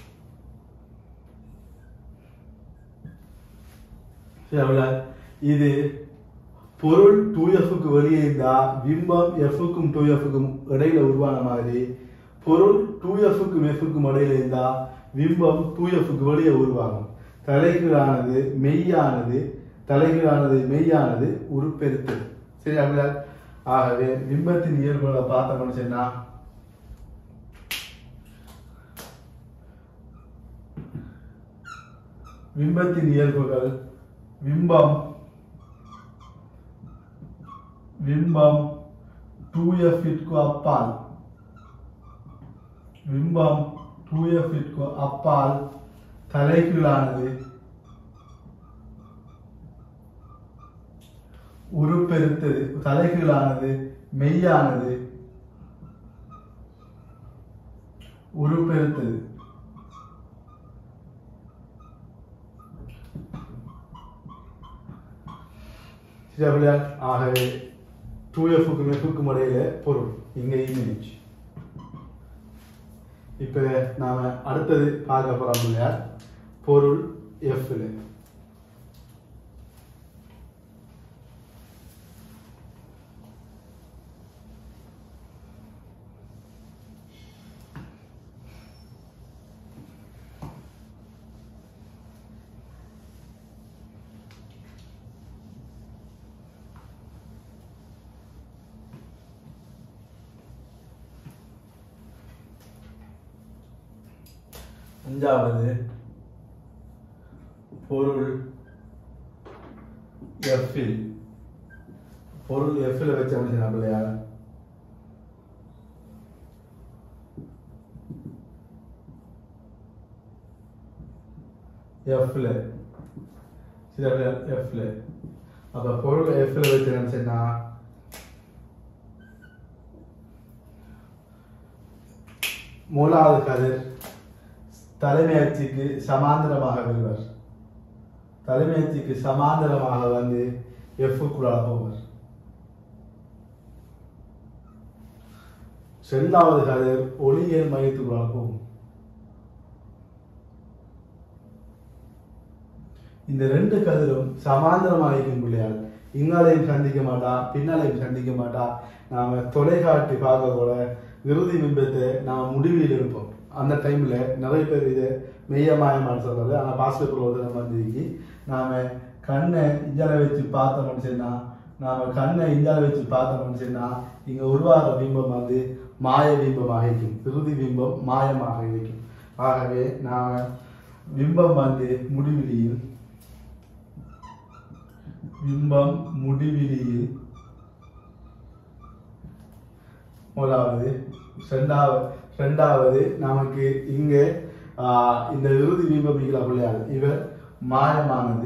சரி, அவ்வளவு. இது பொருள் டூ எஃப்க்கு வெளியே இருந்தா பிம்பம் எஃப்க்கும் டூ எஃப்க்கும் இடையில உருவான மாதிரி பொருள் டூ எஃப்க்கும் எஃப்க்கும் இடையில இருந்தா பிம்பம் டூ எஃப்க்கு வெளியே உருவாகும் தலைகீழானது மெய்யானது தலைகீழானது மெய்யானது உருப்பெருத்தல் சரி அவ்வளவு. ஆகவே பிம்பத்தின் இயல்புகளை பார்த்தோம்னு சொன்னா பிம்பத்தின் இயல்புகள் பிம்பம் பிம்பம் டூ எஃப்இற்கு அப்பால் பிம்பம் டூ எஃப்இற்கு அப்பால் தலைகீழானது உருப்பெருத்தது தலைகீழானது மெய்யானது உருப்பெருத்தது சரியா ஆகவே டூ எஃப்க்கும் எஃப்க்கும் இடையில பொருள் இங்க இமேஜ் இப்ப நாம அடுத்தது பார்க்க போறோம் இல்லையா பொருள் எஃப்ல அஞ்சாவது பொருள் எஃப்பில் பொருள் எஃப்பில் வச்ச முடியும் இல்லையா எஃப்ல சில எஃப்ல அப்ப பொருள் எஃப்ல வச்சு நினைச்சேன்னா மூலாவது கதிர் தலைமை அச்சுக்கு சமாந்தரமாக வருவார் தலைமை அச்சுக்கு சமாந்தரமாக வந்து எஃப்க்குள்ளாக போவார் இரண்டாவது கதிர் ஒளியியல் மையத்துக்குள்ளாக போகும் இந்த ரெண்டு கதிரும் சமாந்தரமாக இருக்கும் பிள்ளையால் இங்காலையும் சந்திக்க மாட்டா பின்னாலையும் சந்திக்க மாட்டா நாம தொலைக்காட்டி பார்க்க கூட இறுதி பிம்பத்தை நாம் முடிவில் இருப்போம் அந்த டைம்ல நிறைய பேர் இது மெய்யமாயமான்னு சொல்றது ஆனா பாஸ்கெட் வந்து நம்ம வந்து நாம கண்ணை இஞ்சால வச்சு பார்த்தோம்னு சொன்னா நாம கண்ணை இஞ்சால வச்சு பார்த்தோம்னு சொன்னா இங்க உருவாகிற பிம்பம் வந்து மாய பிம்பமாக இருக்கும் இறுதி பிம்பம் மாயமாக இருக்கும் ஆகவே நாம பிம்பம் வந்து முடிவிலியில் பிம்பம் முடிவிலியில் முதலாவது ரெண்டாவது ரெண்டாவது நமக்கு இங்கே ஆஹ், இந்த இறுதி பிம்பம் மிகிலா பிள்ளையார் இவர் மாயமானது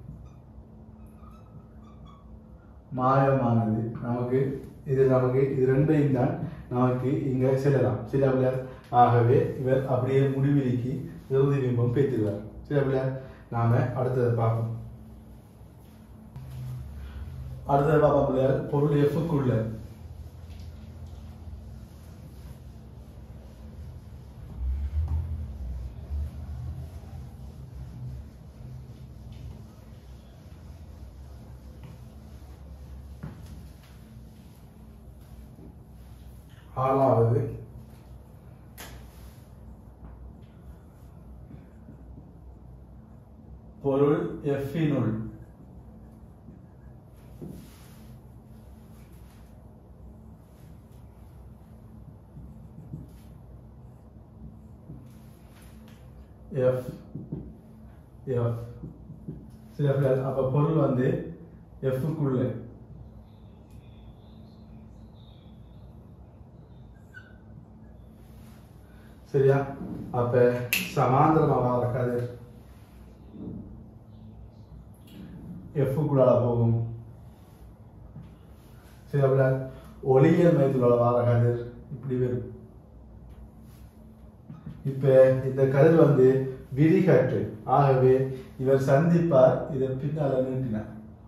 மாயமானது நமக்கு இது நமக்கு இது ரெண்டையும் தான் நமக்கு இங்க செல்லலாம் சில பிள்ளையார் ஆகவே இவர் அப்படியே முடிவிலிக்கு இறுதி பிம்பம் பேத்திடுவார் சில பிள்ளையார் நாம அடுத்ததை பார்ப்போம் அடுத்தது பார்ப்போம் பிள்ளையார் பொருள் எஃப்க்குள்ள ஆறாவது பொருள் எஃபினுள் எஃப் எஃப் சில பேர் அப்ப பொருள் வந்து எஃப்க்குள்ள சரியா அப்ப சமாந்திரமாக வர கதிர் எஃப்க்குள்ளால போகும் சரி அப்படி ஒளியியல் மையத்துக்குள்ள வர கதிர் இப்படி வரும் இப்ப இந்த கதிர் வந்து விரிகாற்று ஆகவே இவர் சந்திப்பார் இதை பின்னால நீட்டினார்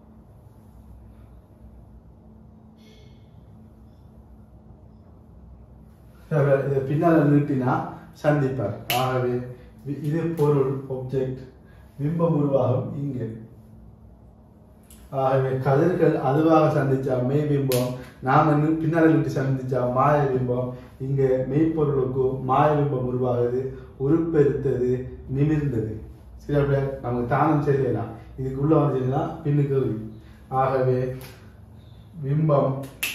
அவர் இதை பின்னால நீட்டினா சந்திப்பார் ஆகவே வி- இது பொருள் ஒப்ஜெக்ட் பிம்பம் உருவாகும் இங்கே ஆகவே கதிர்கள் அதுவாக சந்திச்சா மெய் பிம்பம் நாம இன்னும் பின்னால நின்று சந்திச்சா மாய பிம்பம் இங்க மெய்ப்பொருளுக்கும் மாய பிம்பம் உருவாகுது உருப்பெருத்தது நிமிர்ந்தது சரி அப்படியே நமக்கு தானம் செய்யலாம் இதுக்குள்ள வந்துச்சுன்னா பின்னுக்கு இருக்கு. ஆகவே பிம்பம்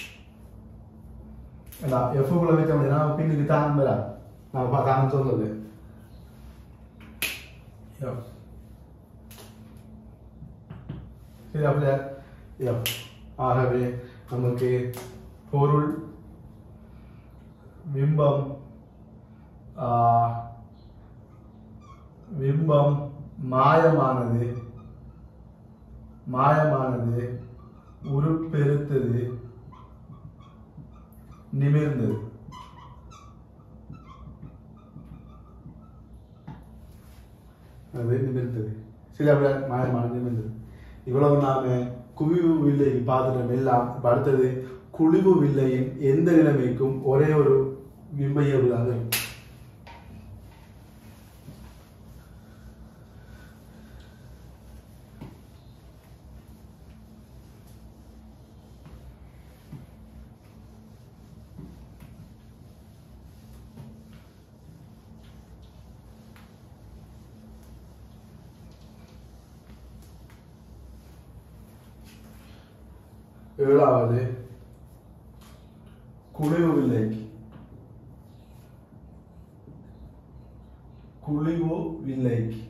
எஃப்குள்ள வைக்க முடியும்னா பின்னுக்கு தானம் பெறா நான் பா- தானம் சொல்றது F. சரி அப்படியே எஃப் ஆகவே நமக்கு பொருள் பிம்பம் ஆஹ், பிம்பம் மாயமானது மாயமானது உருப்பெருத்தது நிமிர்ந்தது அது நிமிர்ந்தது சரி அப்படியே மாயமானது நிமிர்ந்தது இவ்வளவு நாம குவிவு வில்லை பார்த்துட்டோம் எல்லாம் இப்ப அடுத்தது குழிவு வில்லையின் எந்த நிலைமைக்கும் ஒரே ஒரு பிம்ப இயல்பு தான் இருக்கும் ஏழாவது குழிவு வில்லைக்கு குழிவு வில்லைக்கு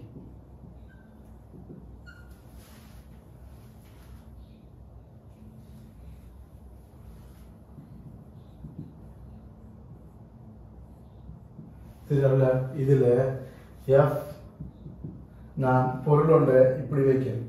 இதுல இதுல எஃப் நான் பொருள் ஒன்றை இப்படி வைக்கிறேன்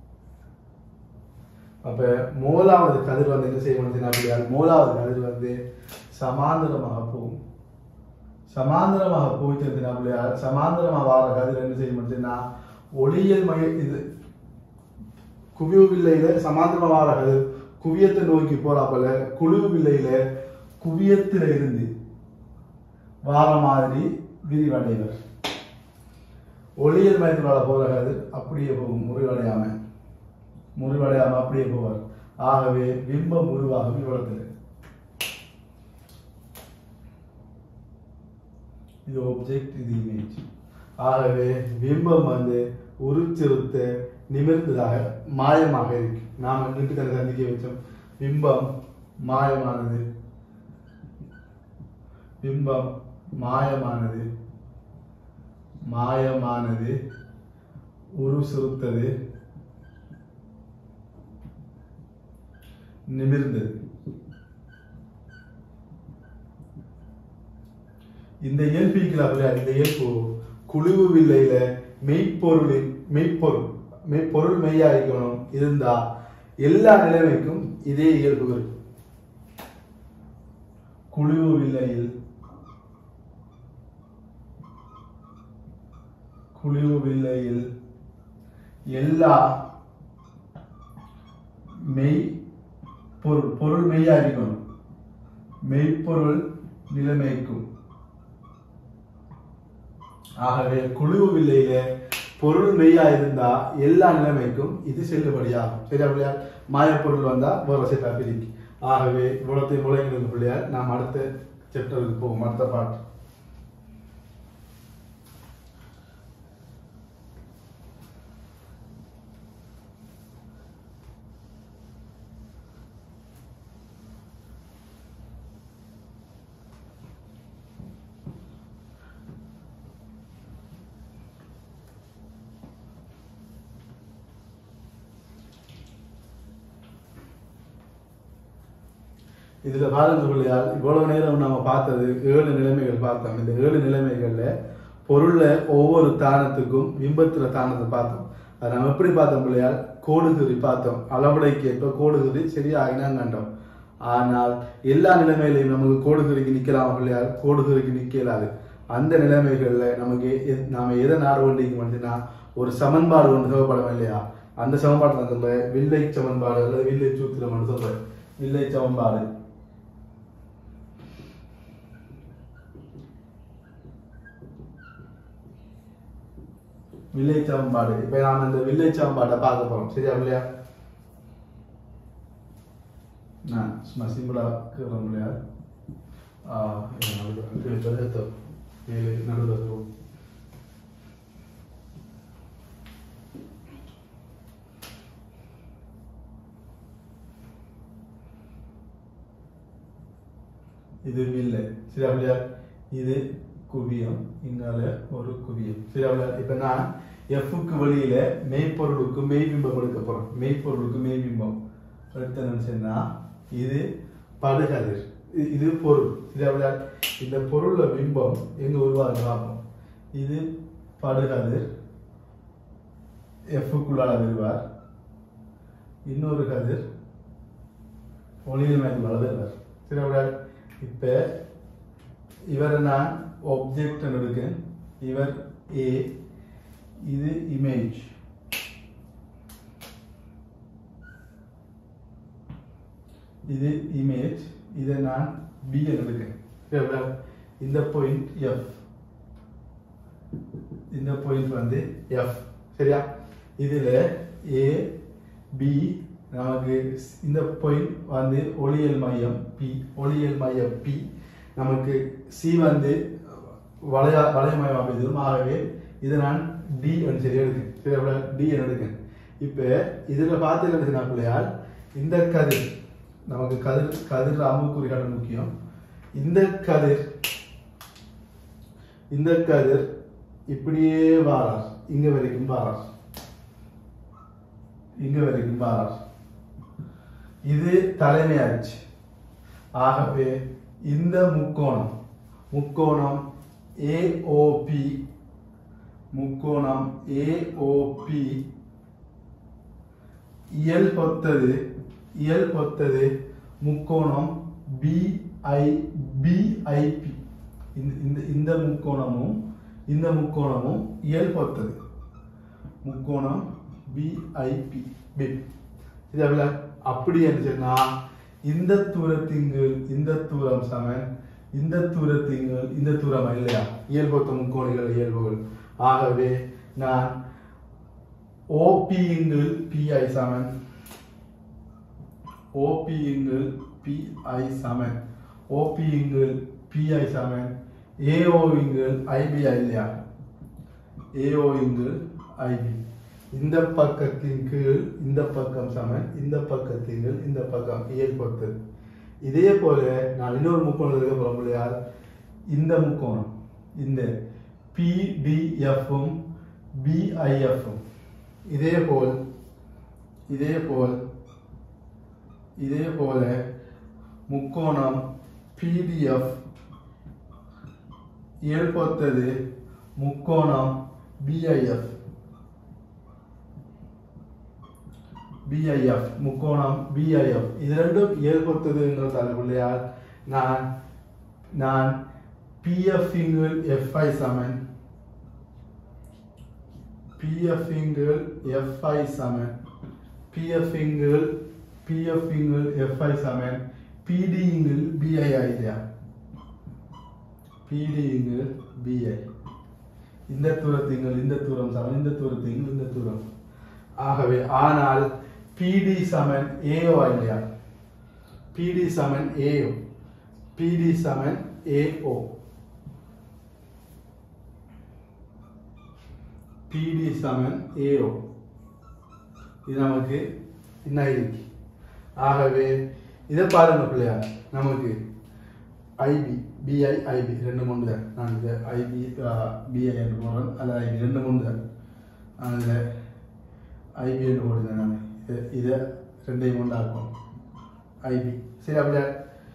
அப்ப மூலாவது கதிர் வந்து என்ன செய்யணும் அப்படியால் மூலாவது கதிர் வந்து சமாந்தரமாக போகும் சமாந்தரமாக போயிட்டு அப்படியால் சமாந்தரமாக வார கதிர் என்ன செய்ய முடியுதுன்னா ஒளியியல் மைய இது குவிவு வில்லையில சமாந்தரமாக வார கதிர் குவியத்தை நோக்கி போறாப்பல குழிவு வில்லையில குவியத்துல இருந்து வார மாதிரி விரிவடைவர் ஒளியியல் மையத்தினால போற கதிர் அப்படியே போகும் முறிவடையாம முறிவடையாம அப்படியே போவார் ஆகவே பிம்பம் உருவாகும் இவ்வளத்துல இது ஆப்ஜெக்ட் இது இமேஜ் ஆகவே பிம்பம் வந்து உருச்சிருத்த நிமிர்ந்ததாக மாயமாக இருக்கு நாம நின்று கதை சந்திக்க வச்சோம் பிம்பம் மாயமானது பிம்பம் மாயமானது மாயமானது உரு சுருத்தது நிமிர்ந்தது இந்த இயல்பிக்கல அப்படியா இந்த இயல்பு குழுவு வில்லையில மெய்ப்பொருளின் மெய்ப்பொருள் மெய்ப்பொருள் மெய்யா இருக்கணும் இருந்தா எல்லா நிலைமைக்கும் இதே இயல்பு இருக்கும் குழுவு வில்லையில் குழிவு வில்லையில் எல்லா மெய் பொருள் பொருள் மெய்யா இருக்கணும் மெய்ப்பொருள் நிலைமைக்கும் ஆகவே குழுவு வில்லையில பொருள் மெய்யா இருந்தா எல்லா நிலைமைக்கும் இது செல்லுபடியாகும் சரியா பிள்ளையார் மாயப்பொருள் வந்தா வேற சேர்த்தா பிரிக்கு ஆகவே இவ்வளவு முளைங்களுக்கு பிள்ளையார் நாம் அடுத்த சாப்டருக்கு போவோம் அடுத்த பாட்டு இதுல பாருங்க பிள்ளையார் இவ்வளவு நேரம் நம்ம பார்த்தது ஏழு நிலைமைகள் பார்த்தோம் இந்த ஏழு நிலைமைகள்ல பொருள்ல ஒவ்வொரு தானத்துக்கும் பிம்பத்துல தானத்தை பார்த்தோம் அதை நம்ம எப்படி பார்த்தோம் பிள்ளையார் கோடுகுறி பார்த்தோம் அளவுடைக்கு ஏற்ப கோடுகுறி சரியாகினா கண்டோம் ஆனால் எல்லா நிலைமையிலையும் நமக்கு கோடுகுறிக்கு நிக்கலாம் பிள்ளையார் கோடுகுறிக்கு நிக்கலாது அந்த நிலைமைகள்ல நமக்கு எ- நாம எதை நாட வேண்டிய அப்படின்னா ஒரு சமன்பாடு ஒன்று தேவைப்படும் இல்லையா அந்த சமன்பாடு நான் சொல்றேன் வில்லை சமன்பாடு அல்லது வில்லை சூத்திரம் சொல்றேன் வில்லை சமன்பாடு வில்லை சமன்பாடு இப்ப நாம இந்த வில்லை சமன்பாட்டை பார்க்க போறோம் சரியா இல்லையா நான் சும்மா சிம்பிளா கேட்கறோம் இல்லையா ஆஹ் இது நடுவுல- இது பெருத்த- இது நடுவுல இருக்கும். இது வில்லை சரியா இல்லையா இது குவியம் இங்கால ஒரு குவியம் சரியா இல்லையா இப்ப நான் எஃப்க்கு வெளியில மெய்ப்பொருளுக்கு மெய்பிம்பம் எடுக்க போறேன் மெய்ப்பொருளுக்கு மெய்பிம்பம் எடுத்து நினைச்சேன்னா இது படுகதிர் இ- இது பொருள் இதை விட இந்த பொருள்ல பிம்பம் எங்க உருவாக பார்ப்போம் இது படுகதிர் எஃப்க்குள்ளால வருவார் இன்னொரு கதிர் ஒளியில் மேற்குள்ளால வருவார் சரி விட இப்ப இவரை நான் ஒப்ஜெக்ட் எடுக்கேன் இவர் ஏ இது இமேஜ் இது இமேஜ் இதை நான் பி எடுக்கேன் சரியா? இந்த பாயிண்ட் எஃப் இந்த பாயிண்ட் வந்து எஃப் சரியா இதுல ஏ பி நமக்கு இந்த பாயிண்ட் வந்து ஒளியல் மையம் பி ஒளியல் மையம் பி நமக்கு சி வந்து வளைய வளையமயம் அமைந்ததும் ஆகவே இதை நான் டி என்று சொல்லி எடுக்கேன் சரி டி எடுக்கேன் இப்போ இதில் பார்த்து பிள்ளையால் இந்த கதிர் நமக்கு கதிர் கதிர் அம்புக்குறிகள் முக்கியம் இந்த கதிர் இந்த கதிர் இப்படியே வாரார் இங்க வரைக்கும் வாரார் இங்க வரைக்கும் வாரார் இது தலைமையாச்சு ஆகவே இந்த முக்கோணம் முக்கோணம் ஏஓபி முக்கோணம் ஏஓபி இயல் பொத்தது இயல் பொத்தது முக்கோணம் பிஐ பிஐபி இந்த இந்த முக்கோணமும் இந்த முக்கோணமும் இயல் பொத்தது முக்கோணம் பிஐபி பிப் இது எவ்வளோ அப்படி என்று சொன்னா இந்த தூரத்திங்கு இந்த தூரம் சமன் இந்த தூரத்திங்கு இந்த தூரம் இல்லையா இயல்பொத்த முக்கோணிகள் இயல்புகள் ஆகவே நான் ஓபி இங்கு பிஐ சமன் ஓபி இங்கு பிஐ சமன் ஓபி இங்கு பிஐ சமன் ஏஓ இங்கு ஐபிஐ இல்லையா ஏஓ இங்கு ஐபி இந்த பக்கத்தின் கீழ் இந்த பக்கம் சமன் இந்த பக்கத்தின் கீழ் இந்த பக்கம் இயல் பொறுத்தது இதே போல நான் இன்னொரு முக்கோணம் இருக்க போற முடியாது இந்த முக்கோணம் இந்த பிடிஎஃப்பும் பிஐஎஃப்பும் இதே போல் இதே போல் இதே போல முக்கோணம் பிடிஎஃப் இயல் பொறுத்தது முக்கோணம் பிஐஎஃப் பிஐஎஃப் முக்கோணம் பிஐஎஃப் இது ரெண்டும் ஏற்படுத்துதுங்கிறதால பிள்ளையார் நான் நான் பிஎஃப் இங்கிள் எஃப்ஐ சமன் பிஎஃப் இங்கிள் எஃப்ஐ சமன் பிஎஃப் இங்கிள் பிஎஃப் இங்கிள் எஃப்ஐ சமன் பிடி இங்கிள் பிஐ ஆயிடுயா பிடி இங்கிள் பிஐ இந்த தூரத்திங்கள் இந்த தூரம் சமன் இந்த தூரத்திங்கள் இந்த தூரம் ஆகவே ஆனால் பிடி சமன் ஏஓ இல்லையா பிடி சமன் ஏஓ பிடி சமன் ஏஓ பிடி சமன் ஏஓ இது நமக்கு என்ன இருக்கு ஆகவே இதை பாருங்க பிள்ளையார் நமக்கு ஐபி பிஐ ஐபி ரெண்டு மூணு தான் நான் இதை ஐபி பிஐ என்று போகிறேன் அல்ல ஐபி ரெண்டு மூணு தான் அதில் ஐபி என்று போடுறேன் நான் இதை இதை ரெண்டையும் உண்டாக்கும் ஐபி சரி அப்படியா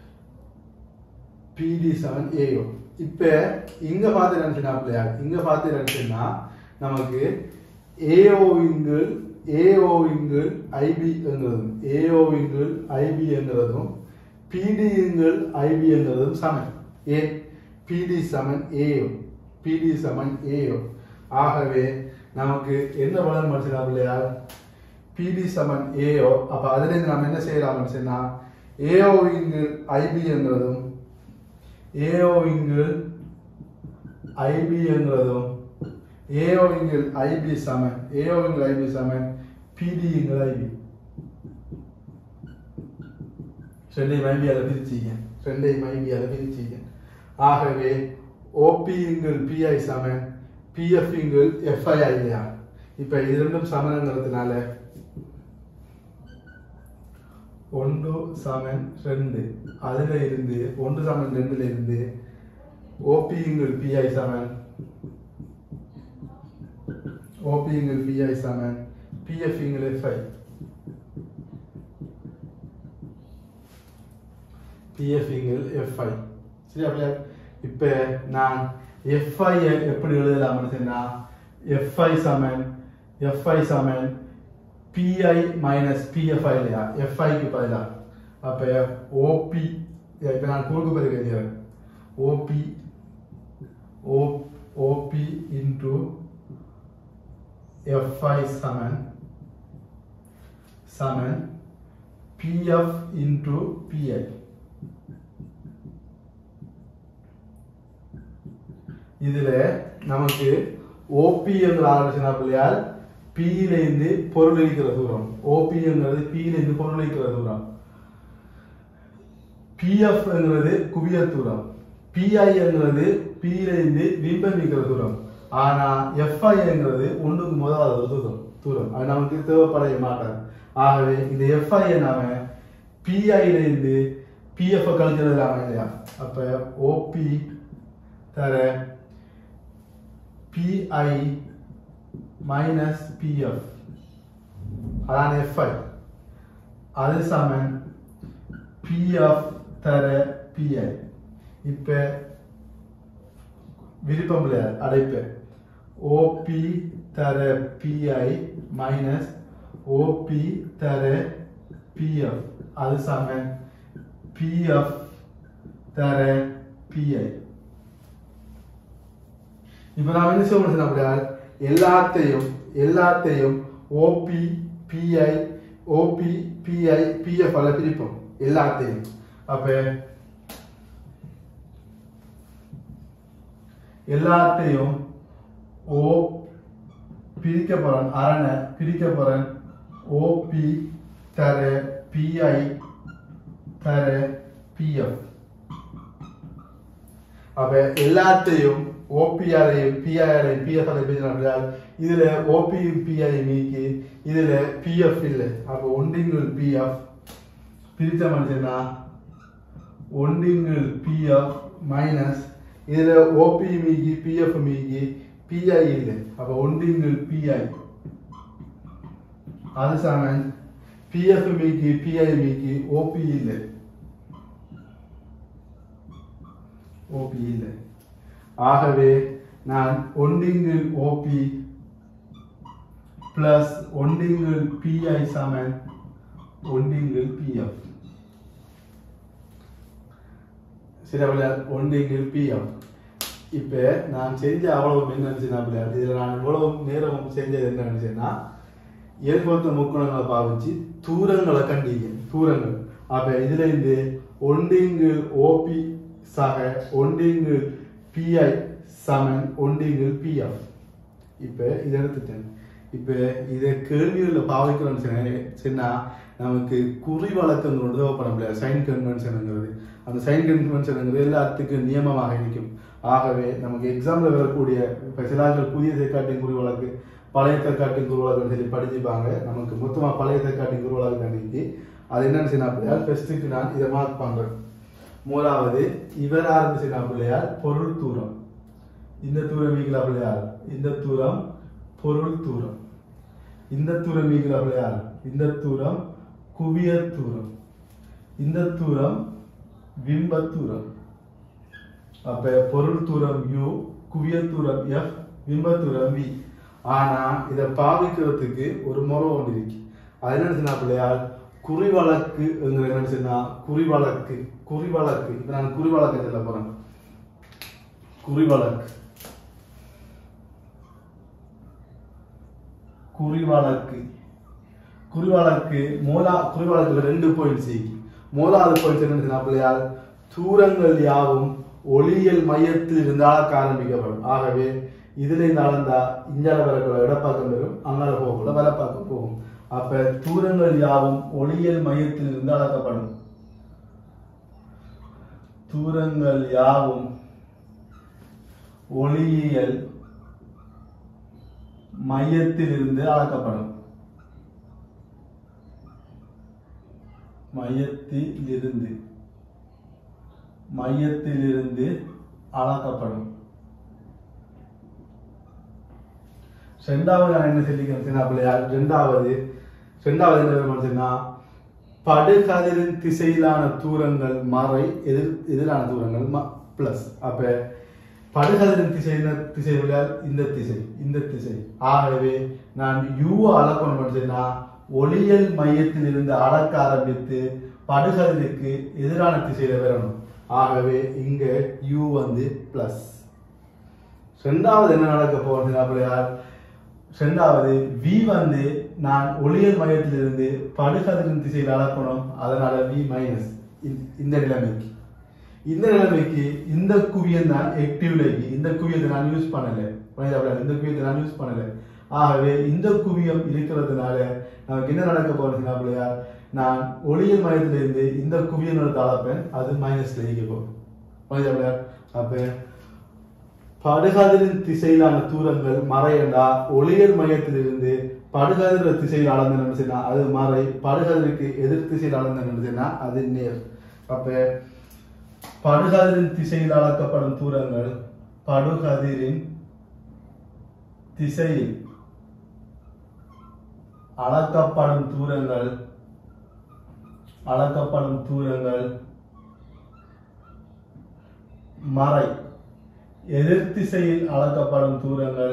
பிடி செவன் ஏஓ இப்போ இங்கே பார்த்து நினச்சினா பிள்ளையா இங்கே பார்த்து நினச்சின்னா நமக்கு ஏஓ இங்கிள் ஏஓ இங்கிள் ஐபி என்கிறதும் ஏஓ இங்கிள் ஐபி என்கிறதும் பிடி இங்கிள் ஐபி என்கிறதும் சமன் ஏ பிடி சமன் ஏஓ பிடி சமன் ஏஓ ஆகவே நமக்கு என்ன பலன் மனுஷனா பிள்ளையார் பிடி சமன் ஏஓ அப்ப அதுலேருந்து நம்ம என்ன செய்யலாம் மனுஷனா ஏஓ இங்கிள் ஐபி என்கிறதும் ஏஓ இங்கிள் ஐபி என்கிறதும் ஏஓ இங்கிள் ஐபி சமன் ஏஓ இங்கிள் ஐபி சமன் பிடி இங்கிள் ஐபி ரெண்டையும் ஐபி அதை பிரிச்சிங்க ரெண்டையும் ஐபி அதை பிரிச்சிங்க ஆகவே ஓபி இங்கிள் பிஐ சமன் பிஎஃப் இங்கிள் எஃப்ஐ இல்லையா இப்ப இது ரெண்டும் சமனங்கிறதுனால ஒன்று சமன் ரெண்டு அதுல இருந்து ஒன்று சமன் ரெண்டுல இருந்து ஓபி இங்கிள் பிஐ சமன் ஓபி இங்கிள் பிஐ சமன் பிஎஃப் இங்கிள் எஃப்ஐ பிஎஃப் இங்கில் எஃப்ஐ சரி அப்படியா இப்போ நான் எஃப்ஐ எப்படி எழுதலாம்னு சொன்னா எஃப்ஐ சமன் எஃப்ஐ சமன் பிஐ மைனஸ் பிஎஃப்ஐ இல்லையா எஃப்ஐக்கு பதிலா அப்போ ஓபி இப்போ நான் குறுக்கு பிறகு எழுதுறேன் OP O OP into FI சமன் சமன் பிஎஃப் இன்டு பிஐ இதுல நமக்கு ஓபி என்ற ஆலோசனை பிள்ளையால் பியில இருந்து பொருள் அளிக்கிற தூரம் ஓபி என்கிறது பியில இருந்து பொருள் அளிக்கிற தூரம் பிஎஃப் என்கிறது குவிய தூரம் பிஐ என்கிறது பியில இருந்து பிம்பம் இருக்கிற தூரம் ஆனா எஃப்ஐ என்கிறது ஒண்ணுக்கு முதலாவது ஒரு தூரம் தூரம் அது நமக்கு தேவைப்பட மாட்டாது ஆகவே இந்த எஃப்ஐ நாம பிஐல இருந்து பிஎஃப் கழிக்கிறது இல்லாம இல்லையா அப்ப ஓபி தர பிஐ மைனஸ் பிஎஃப் அதான் எஃப்ஐ அது சமன் பிஎஃப் தர பிஐ இப்ப விருப்பம் இல்லையா அடைப்பு ஓபி தர பிஐ மைனஸ் ஓபி தர பிஎஃப் அது சமன் பிஎஃப் தர பிஐ இப்ப நான் என்ன செய்ய முடியும் அப்படியா எல்லாத்தையும் எல்லாத்தையும் OP PI OP PI PF அல்ல பிரிப்போம் எல்லாத்தையும் அப்ப எல்லாத்தையும் ஓ பிரிக்க போறேன் அரணை பிரிக்க போறேன் ஓபி தர பிஐ தர பிஎஃப் அப்ப எல்லாத்தையும் ஓபிஆரையும் பிஐஆரையும் பிஎஃப் அதை பிரிச்சால் இதுல ஓபியும் பிஐ நீக்கி இதுல பிஎஃப் இல்லை அப்ப ஒன்றிங்குள் பிஎஃப் பிரிச்ச மனுஷனா ஒன்றிங்குள் பிஎஃப் மைனஸ் இதுல ஓபி மீகி பிஎஃப் மீகி பிஐ இல்லை அப்ப ஒன்றிங்குள் பிஐ அது சமன் பிஎஃப் மீகி பிஐ மீகி ஓபி இல்லை ஓபி இல்லை ஆகவே நான் ஒன்றிங்கில் ஓபி பிளஸ் ஒன்றிங்கில் பிஐ சமன் ஒன்றிங்கில் பிஎஃப் சில ஒன்றிங்கில் பிஎஃப் இப்போ நான் செஞ்ச அவ்வளவு என்ன நினைச்சேன்னா இதில் நான் இவ்வளவு நேரம் செஞ்சது என்ன நினைச்சேன்னா ஏற்படுத்த முக்குணங்களை பாவிச்சு தூரங்களை கண்டிங்க தூரங்கள் அப்ப இதுல இருந்து ஒன்றிங்கு ஓபி சக ஒன்றிங்கு பிஐ சமன் ஒன்றிங்கு பிஎஃப் இப்ப இதை எடுத்துட்டேன் இப்ப இதை கேள்விகளில் பாவிக்கிறோம்னு சொன்ன- சொன்னா நமக்கு குறி வழக்கங்கள் உதவப்பட முடியாது சைன் கன்வென்ஷனுங்கிறது அந்த சைன் கன்வென்ஷனுங்கிறது எல்லாத்துக்கும் நியமமாக இருக்கும் ஆகவே நமக்கு எக்ஸாம்ல வரக்கூடிய இப்ப சில ஆட்கள் புதிய தேக்காட்டின் குறி வழக்கு பழைய தேக்காட்டின் குறி வழக்குன்னு சொல்லி படிச்சுப்பாங்க நமக்கு மொத்தமா பழைய தேக்காட்டின் குறி வழக்கு அன்னைக்கு அது என்னன்னு சொன்னா பிள்ளையார் ஃபர்ஸ்ட்டுக்கு நான் இதை மார்க் பண்றேன் மூணாவது இவர் ஆரம்பிச்சுனா பிள்ளையார் பொருள் தூரம் இந்த தூரம் மீகலா பிள்ளையார் இந்த தூரம் பொருள் தூரம் இந்த தூரம் மீகலா பிள்ளையார் இந்த தூரம் குவிய தூரம் இந்த தூரம் பிம்ப தூரம் அப்ப பொருள் தூரம் u குவிய தூரம் f பிம்ப தூரம் v ஆனா இதை பாவிக்கிறதுக்கு ஒரு முறை ஒன்று இருக்கு அது என்ன சொன்னா பிள்ளையார் குறிவழக்கு என்ன சொன்னா குறிவழக்கு குறிவழக்கு இப்ப நான் குறிவழக்கு சொல்ல போறேன் குறிவழக்கு குறிவழக்கு குறிவழக்கு மூலா குறிவழக்குல ரெண்டு பாயிண்ட்ஸ் இருக்கு மூலாவது பாயிண்ட்ஸ் என்ன சொன்னா பிள்ளையார் தூரங்கள் யாவும் ஒளியியல் மையத்தில் இருந்தால் ஆரம்பிக்கப்படும் ஆகவே இதுல இருந்து அளந்தா இஞ்சால வரக்குள்ள இடப்பாக்கம் வரும் அங்கால போகக்குள்ள வலப்பாக்கம் போகும் அப்ப தூரங்கள் யாவும் ஒளியியல் மையத்தில் இருந்து அளக்கப்படும் தூரங்கள் யாவும் ஒளியியல் மையத்திலிருந்து அளக்கப்படும் மையத்திலிருந்து மையத்திலிருந்து அளக்கப்படும் ரெண்டாவது நான் என்ன சொல்லிக்கிறேன் பிள்ளையார் ரெண்டாவது ரெண்டாவது என்ன சொன்னா படுகதிரின் திசையிலான தூரங்கள் மறை எதிர் எதிரான தூரங்கள் பிளஸ் அப்ப படுகதிரின் திசையின திசை விளையால் இந்த திசை இந்த திசை ஆகவே நான் யூ அளக்கணும் சொன்னா ஒளியல் மையத்தில் இருந்து அளக்க ஆரம்பித்து படுகதிருக்கு எதிரான திசையில வரணும் ஆகவே இங்க யூ வந்து பிளஸ் ரெண்டாவது என்ன நடக்க போகுது அப்படியார் ரெண்டாவது வி வந்து நான் ஒளியல் மையத்திலிருந்து படுகதிரின் திசையில் அளக்கணும் அதனால வி மைனஸ் இந்த நிலைமைக்கு இந்த நிலைமைக்கு இந்த குவியம் தான் ஆக்டிவ் லைக்கு இந்த குவியத்தை நான் யூஸ் பண்ணல புரியுதா அப்படியா? இந்த குவியத்தை நான் யூஸ் பண்ணல ஆகவே இந்த குவியம் இருக்கிறதுனால நமக்கு என்ன நடக்க போறதுன்னா அப்படியா நான் ஒளியல் மையத்திலிருந்து இந்த குவியம் எடுத்து அளப்பேன் அது மைனஸ்ல இருக்க போகும் புரியுதா அப்படியா? அப்ப படுகதிரின் திசையிலான தூரங்கள் மறையண்டா ஒளியல் மையத்திலிருந்து படுகதிர திசையில் அளந்து நினைச்சுன்னா அது மறை படுகதிருக்கு எதிர் திசையில் அளந்து நினைச்சுன்னா அது நேர் அப்ப படுகதிரின் திசையில் அளக்கப்படும் தூரங்கள் படுகதிரின் திசையில் அளக்கப்படும் தூரங்கள் அளக்கப்படும் தூரங்கள் மறை எதிர் திசையில் அளக்கப்படும் தூரங்கள்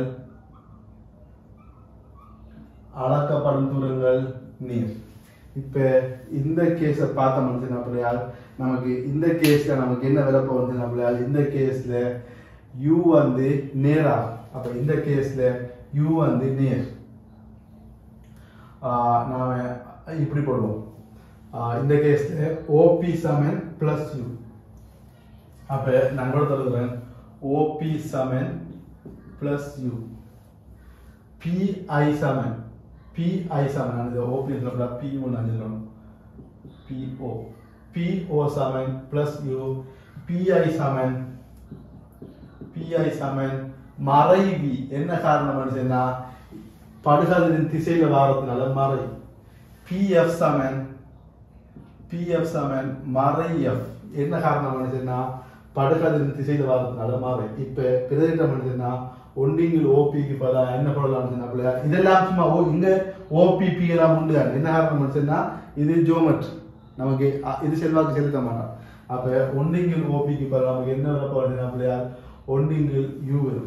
அளக்கப்படும் தூரங்கள் நீர் இப்ப இந்த கேஸை பார்த்த மனுஷன் அப்படியால் நமக்கு இந்த கேஸ்ல நமக்கு என்ன விலை போகுது அப்படியால் இந்த கேஸ்ல யூ வந்து நேரா அப்ப இந்த கேஸ்ல யூ வந்து நேர் ஆஹ் நாம இப்படி போடுவோம் ஆஹ் இந்த கேஸ்ல ஓபி சமன் பிளஸ் யூ அப்ப நான் கூட தருகிறேன் ஓபி சமன் பிளஸ் யூ பிஐ சமன் பிஐ சமன் அந்த ஓபி சொல்ல பி ஒன்று அஞ்சிடணும் பிஓ பிஓ சமன் பிளஸ் யூ பிஐ சமன் பிஐ சமன் மறைவி என்ன காரணம் சொன்னா படுகதிரின் திசையில வாரத்தினால மறை பிஎஃப் சமன் பிஎஃப் சமன் மறை எஃப் என்ன காரணம் சொன்னா படுகதிரின் திசையில வாரத்தினால மாறை இப்ப பிரதிட்டம் சொன்னா ஒன்றிங்கில் ஓபிக்கு பதிலாக என்ன பண்ணலாம் சொன்னா பிள்ளையா இதெல்லாம் சும்மா ஓ இங்க ஓபிபி எல்லாம் உண்டு என்ன காரணம் சொன்னா இது ஜோமெட்ரி நமக்கு அ- இது செல்வாக்கு செலுத்த மாட்டான் அப்ப ஒன்றிங்கில் ஓபிக்கு பதிலாக நமக்கு என்ன வர போறதுன்னா பிள்ளையா ஒன்றிங்கில் யூ வரும்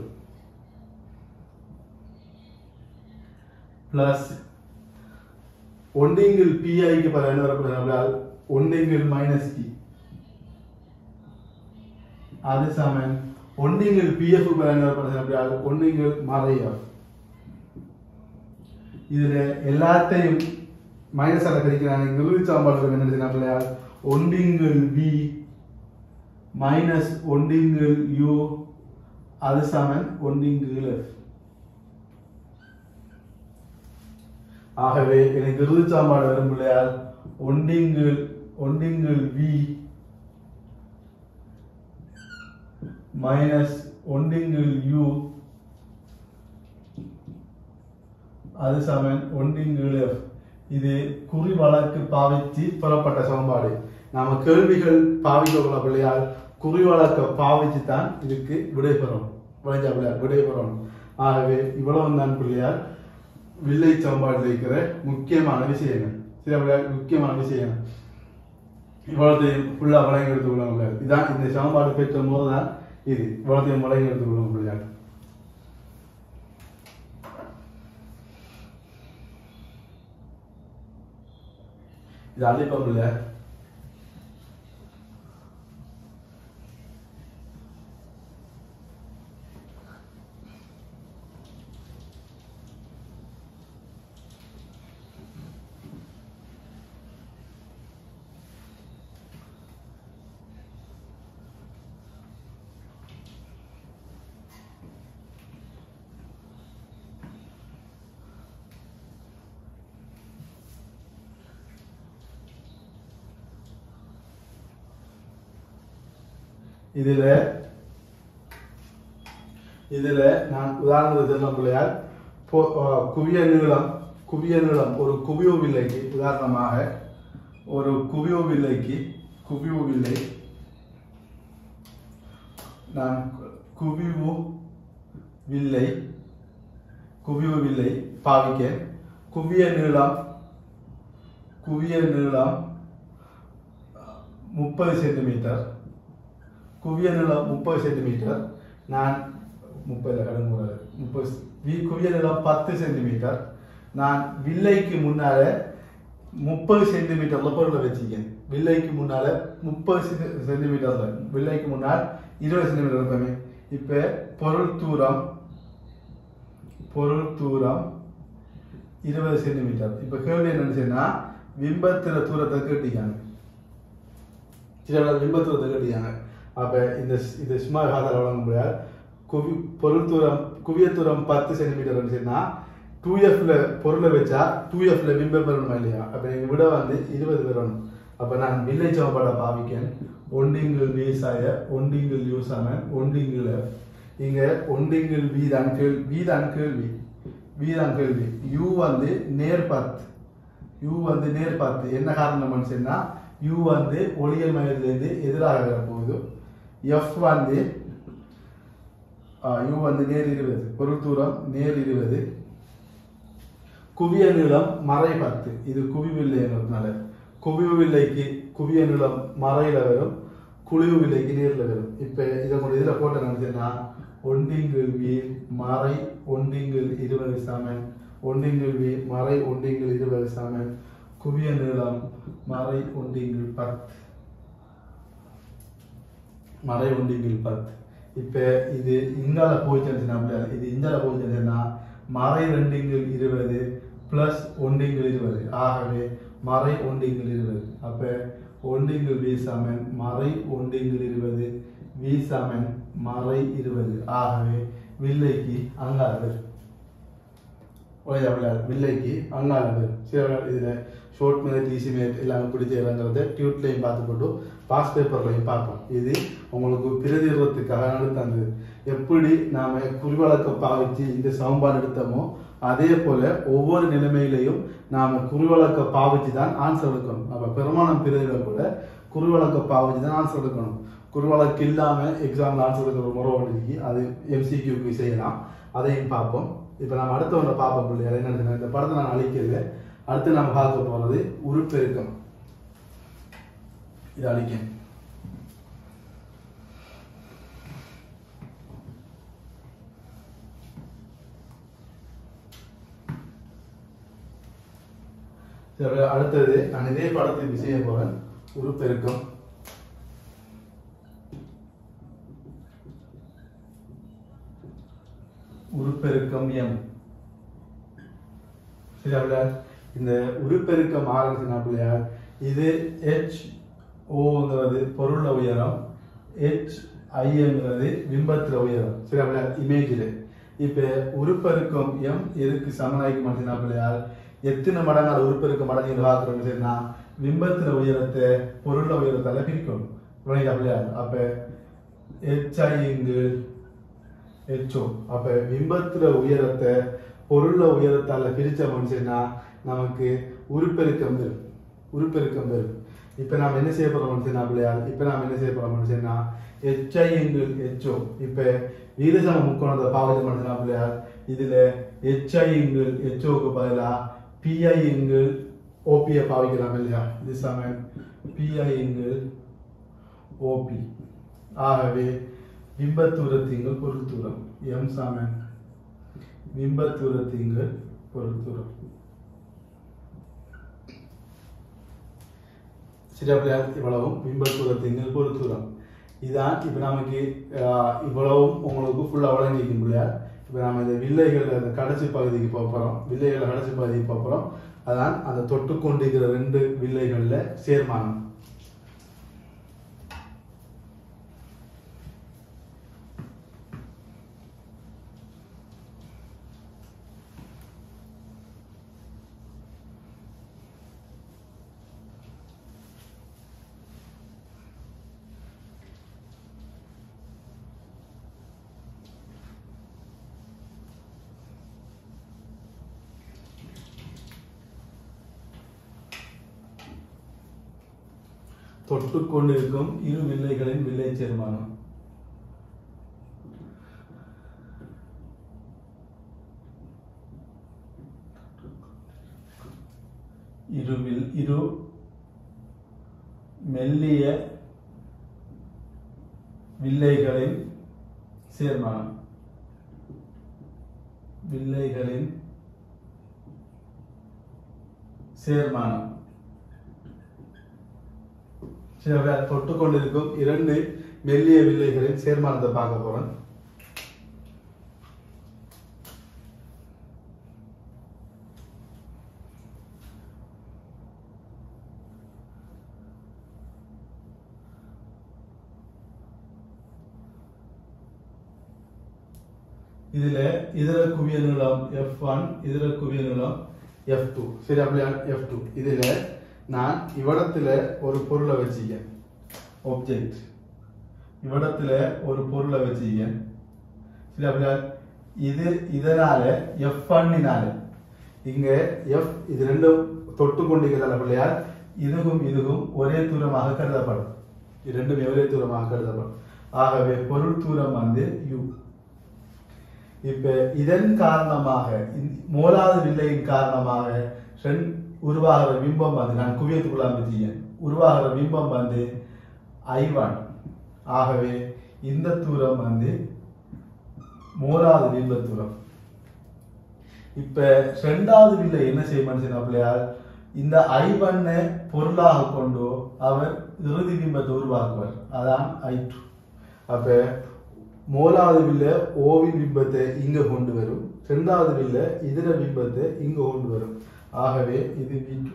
பிளஸ் ஒன்றிங்கில் பிஐக்கு பதிலாக என்ன வரப்படுதுன்னா ஒன்றிங்கில் மைனஸ் பி அது சமன் ஒன்றிங்கில் பிஎஃப் பயன்படுத்துறது அப்படியாது ஒன்றிங்கில் மறையம் இதுல எல்லாத்தையும் மைனஸ் ஆக கிடைக்கிறாங்க இறுதி சாம்பாடு என்ன பிள்ளையால் ஒன்றிங்கில் பி மைனஸ் ஒன்றிங்கில் யூ அது சமன் ஒன்றிங்கில் எஃப் ஆகவே எனக்கு இறுதி சாம்பாடு வரும் பிள்ளையால் ஒன்றிங்கில் ஒன்றிங்கில் வி மைனஸ் ஒன்றிங்கில் யூ அது சமன் ஒன்றிங்கில் எஃப் இது குறி வழக்கு பாவித்து பெறப்பட்ட சமன்பாடு நாம கேள்விகள் பாவிக்க பிள்ளையால் குறி வழக்க பாவிச்சு தான் இதுக்கு விடை பெறணும் விளைஞ்சா பிள்ளையார் விடை பெறணும் ஆகவே இவ்வளவு தான் பிள்ளையார் வில்லை சமன்பாடு இருக்கிற முக்கியமான விஷயங்கள் சில பிள்ளையார் முக்கியமான விஷயங்கள் இவ்வளோத்தையும் ஃபுல்லாக வழங்கி எடுத்துக்கொள்ள இதான் இந்த சமன்பாடு பெற்ற போது தான் இது இவ்வளோத்தையும் வழங்கி எடுத்துக்கொள்ள பிள்ளையார் இது அழைப்பா பிள்ளை இதுல இதுல நான் உதாரணத்துக்கு சொல்ல பிள்ளையார் பொ- அஹ் குவிய நீளம் குவிய நீளம் ஒரு குவிய வில்லைக்கு உதாரணமாக ஒரு குவிய வில்லைக்கு குவிய வில்லை நான் குவிவு வில்லை குவிய வில்லை பாவிக்க குவிய நீளம் குவிய நீளம் முப்பது சென்டிமீட்டர் குவிய நிலம் முப்பது சென்டிமீட்டர் நான் முப்பது கடன் கூடாது முப்பது வி- குவிய நிலம் பத்து சென்டிமீட்டர் நான் வில்லைக்கு முன்னால முப்பது சென்டிமீட்டர்ல பொருளை வச்சிருக்கேன் வில்லைக்கு முன்னால முப்பது சென்டிமீட்டர்ல வில்லைக்கு முன்னால் இருபது சென்டிமீட்டர் இருப்பேன் இப்ப பொருள் தூரம் பொருள் தூரம் இருபது சென்டிமீட்டர் இப்ப கேள்வி என்னன்னு சொன்னா விம்பத்திர தூரத்தை கேட்டிக்காங்க சில பேர் விம்பத்துவத்தை கேட்டிக்காங்க அப்ப இந்த ஸ்- இது சும்மா காதால் வழங்க முடியாது குவி பொருள் தூரம் குவிய தூரம் பத்து சென்டிமீட்டர் சொன்னா டூ எஃப்ல பொருளை வச்சா டூ எஃப்ல பிம்பம் பெறணுமா இல்லையா அப்ப நீங்க விட வந்து இருபது பெறணும் அப்ப நான் வில்லை சமப்பாட பாவிக்கேன் ஒண்டிங்கில் வீசாய ஒண்டிங்கில் யூஸ் ஆன ஒண்டிங்கில் இங்க ஒண்டிங்கில் வீதான் கேள்வி வீதான் கேள்வி வீதான் கேள்வி யூ வந்து நேர் பத்து யூ வந்து நேர் பத்து என்ன காரணம்னு சொன்னா யூ வந்து ஒளியல் மையத்திலிருந்து எதிராக வரப்போகுது எஃப் வந்து யூ வந்து நேர் இருபது பொருள் தூரம் நேர் இருபது குவிய நீளம் மறை பத்து இது குவிவு இல்லைன்றதுனால குவிவு வில்லைக்கு குவிய நீளம் மறையில வரும் குழிவு வில்லைக்கு நேர்ல வரும் இப்ப இதை கூட இதுல போட்ட நினைச்சேன்னா ஒண்டிங்கில் வி மறை ஒண்டிங்கில் இருபது சமன் ஒண்டிங்கில் வி மறை ஒண்டிங்கில் இருபது சமன் குவிய நீளம் மறை ஒண்டிங்கில் பத்து மறை ஒண்டிங்கில் பத்து இப்ப இது இங்கால போயிச்சுன்னா இது இந்தால போயிச்சுன்னா மறை ரெண்டிங்கில் இருபது பிளஸ் ஒண்டிங்கில் இருபது ஆகவே மறை ஒண்டிங்கில் இருபது அப்ப ஒண்டிங்கில் வி சமன் மறை ஒண்டிங்கில் இருபது வி சமன் மறை இருபது ஆகவே வில்லைக்கு அங்கால வரும் ஒரே விளையாடு வில்லைக்கு அங்கால வரும் சில இதுல ஷோர்ட் மேட் ஈஸி மேட் எல்லாம் பிடிச்ச இறங்குறத டியூட்லையும் பார்த்து போட்டு பாஸ் பேப்பர்லையும் பார்ப்போம் இது உங்களுக்கு பிரதிநிதித்துவத்துக்காக நடத்தது எப்படி நாம குறிவழக்க பாவிச்சு இந்த சமன்பாடு எடுத்தோமோ அதே போல ஒவ்வொரு நிலைமையிலையும் நாம குறிவழக்க பாவிச்சு தான் ஆன்சர் எடுக்கணும் அப்ப பெருமானம் பிரதிகளை கூட குறிவழக்க பாவிச்சு தான் ஆன்சர் எடுக்கணும் குறுவழக்கு இல்லாம எக்ஸாம்ல ஆன்சர் எடுக்கிற முறை ஒன்று இருக்கு அது எம்சிக்யூக்கு செய்யலாம் அதையும் பார்ப்போம் இப்போ நம்ம அடுத்த ஒன்றை பார்ப்போம் பிள்ளைகள் என்ன இந்த படத்தை நான் அழிக்கல அடுத்து நம்ம பார்க்க போறது உருப்பெருக்கம் இது அழிக்கும் சரி அடுத்தது நான் இதே படத்தை செய்ய போறேன் உருப்பெருக்கம் உருப்பெருக்கம் எம் சரியா இந்த உருப்பெருக்கம் ஆரம்பிச்சுனா பிள்ளையார் இது ஹெச் ஓங்கிறது பொருள உயரம் ஹெச் ஐங்கிறது பிம்பத்துல உயரம் சரியா பிள்ளையார் இமேஜில் இப்ப உருப்பெருக்கம் எம் எதுக்கு சமனாய்க்கு மாட்டேனா பிள்ளையார் எத்தனை மடங்கு அது உருப்பெருக்க மடங்கு பார்க்குறோம் சரினா பிம்பத்துல உயரத்தை பொருள உயரத்தால பிரிக்கணும் புரியுதா பிள்ளையார் அப்ப ஹெச்ஐங்கு ஹெச்ஓ அப்ப பிம்பத்துல உயரத்தை பொருள உயரத்தால பிரிச்ச மனுஷன்னா நமக்கு உருப்பெருக்கம் வரும் உருப்பெருக்கம் வரும் இப்ப நாம என்ன செய்ய போறோம் மனுஷனா பிள்ளையார் இப்ப நாம என்ன செய்ய போறோம் மனுஷன்னா ஹெச்ஐ எங்கள் ஹெச்ஓ இப்ப வீரசம முக்கோணத்தை பாவத்தை மனுஷனா பிள்ளையார் இதுல ஹெச்ஐ எங்கள் ஹெச்ஓக்கு பதிலா பிஐ எங்கள் ஓபியை பாவிக்கலாம் இல்லையா இது சமன் பிஐ எங்கள் ஓபி ஆகவே பிம்பத்தூரத்திங்கள் பொருள் தூரம் எம் சமன் பிம்பத்தூரத்திங்கள் பொருள் தூரம் சிறப்பில் இவ்வளவும் பிம்பத்தூரத்திங்கள் பொருள் தூரம் இதான் இப்போ நமக்கு ஆஹ், இவ்வளவும் உங்களுக்கு ஃபுல்லாக வழங்கிக்கும் முடியாது இப்போ நம்ம இந்த வில்லைகள் அந்த கடைசி பகுதிக்கு போக போகிறோம் வில்லைகள் கடைசி பகுதிக்கு போக போகிறோம் அதான் அந்த தொட்டு கொண்டிருக்கிற ரெண்டு வில்லைகளில் சேர்மானம் தொட்டு கொண்டிருக்கும் இரு வில்லைகளின் வில்லை சேர்மானம் இரு வில் இரு மெல்லிய வில்லைகளின் சேர்மானம் வில்லைகளின் சேர்மானம் சரி அப்ப தொட்டு கொண்டிருக்கும் இரண்டு மெல்லிய வில்லைகளின் சேர்மானத்தை பார்க்க போறேன் இதுல இதர குவிய நீளம் எஃப் ஒன் இதர குவிய நீளம் எஃப் டூ சரி அப்படியா எஃப் டூ இதுல நான் இவ்விடத்துல ஒரு பொருளை வச்சிக்கேன் ஆப்ஜெக்ட் இவ்விடத்துல ஒரு பொருளை வச்சிக்கேன் சரி அப்படியா இது இதனால எஃப் ஒன்னினால இங்க எஃப் இது ரெண்டும் தொட்டு கொண்டிருக்கிறதால பிள்ளையார் இதுவும் இதுவும் ஒரே தூரமாக கருதப்படும் இது ரெண்டுமே ஒரே தூரமாக கருதப்படும் ஆகவே பொருள் தூரம் வந்து யூ இப்ப இதன் காரணமாக இந்த மூலாவது வில்லையின் காரணமாக ரெண்- உருவாகிற பிம்பம் வந்து நான் குவியத்துக்குள்ள அமைச்சியன் உருவாகிற பிம்பம் வந்து ஐவன் ஆகவே இந்த தூரம் வந்து மூலாவது பிம்ப தூரம் இப்ப ரெண்டாவது வில்லை என்ன செய்ய மனுஷன் பிள்ளையார் இந்த ஐவனை பொருளாக கொண்டு அவர் இறுதி பிம்பத்தை உருவாக்குவார் அதான் ஐ டூ அப்ப மூலாவது வில்ல ஓவின் பிம்பத்தை இங்க கொண்டு வரும் இரண்டாவது வில்ல இதர பிம்பத்தை இங்க கொண்டு வரும் ஆகவே இது வி டூ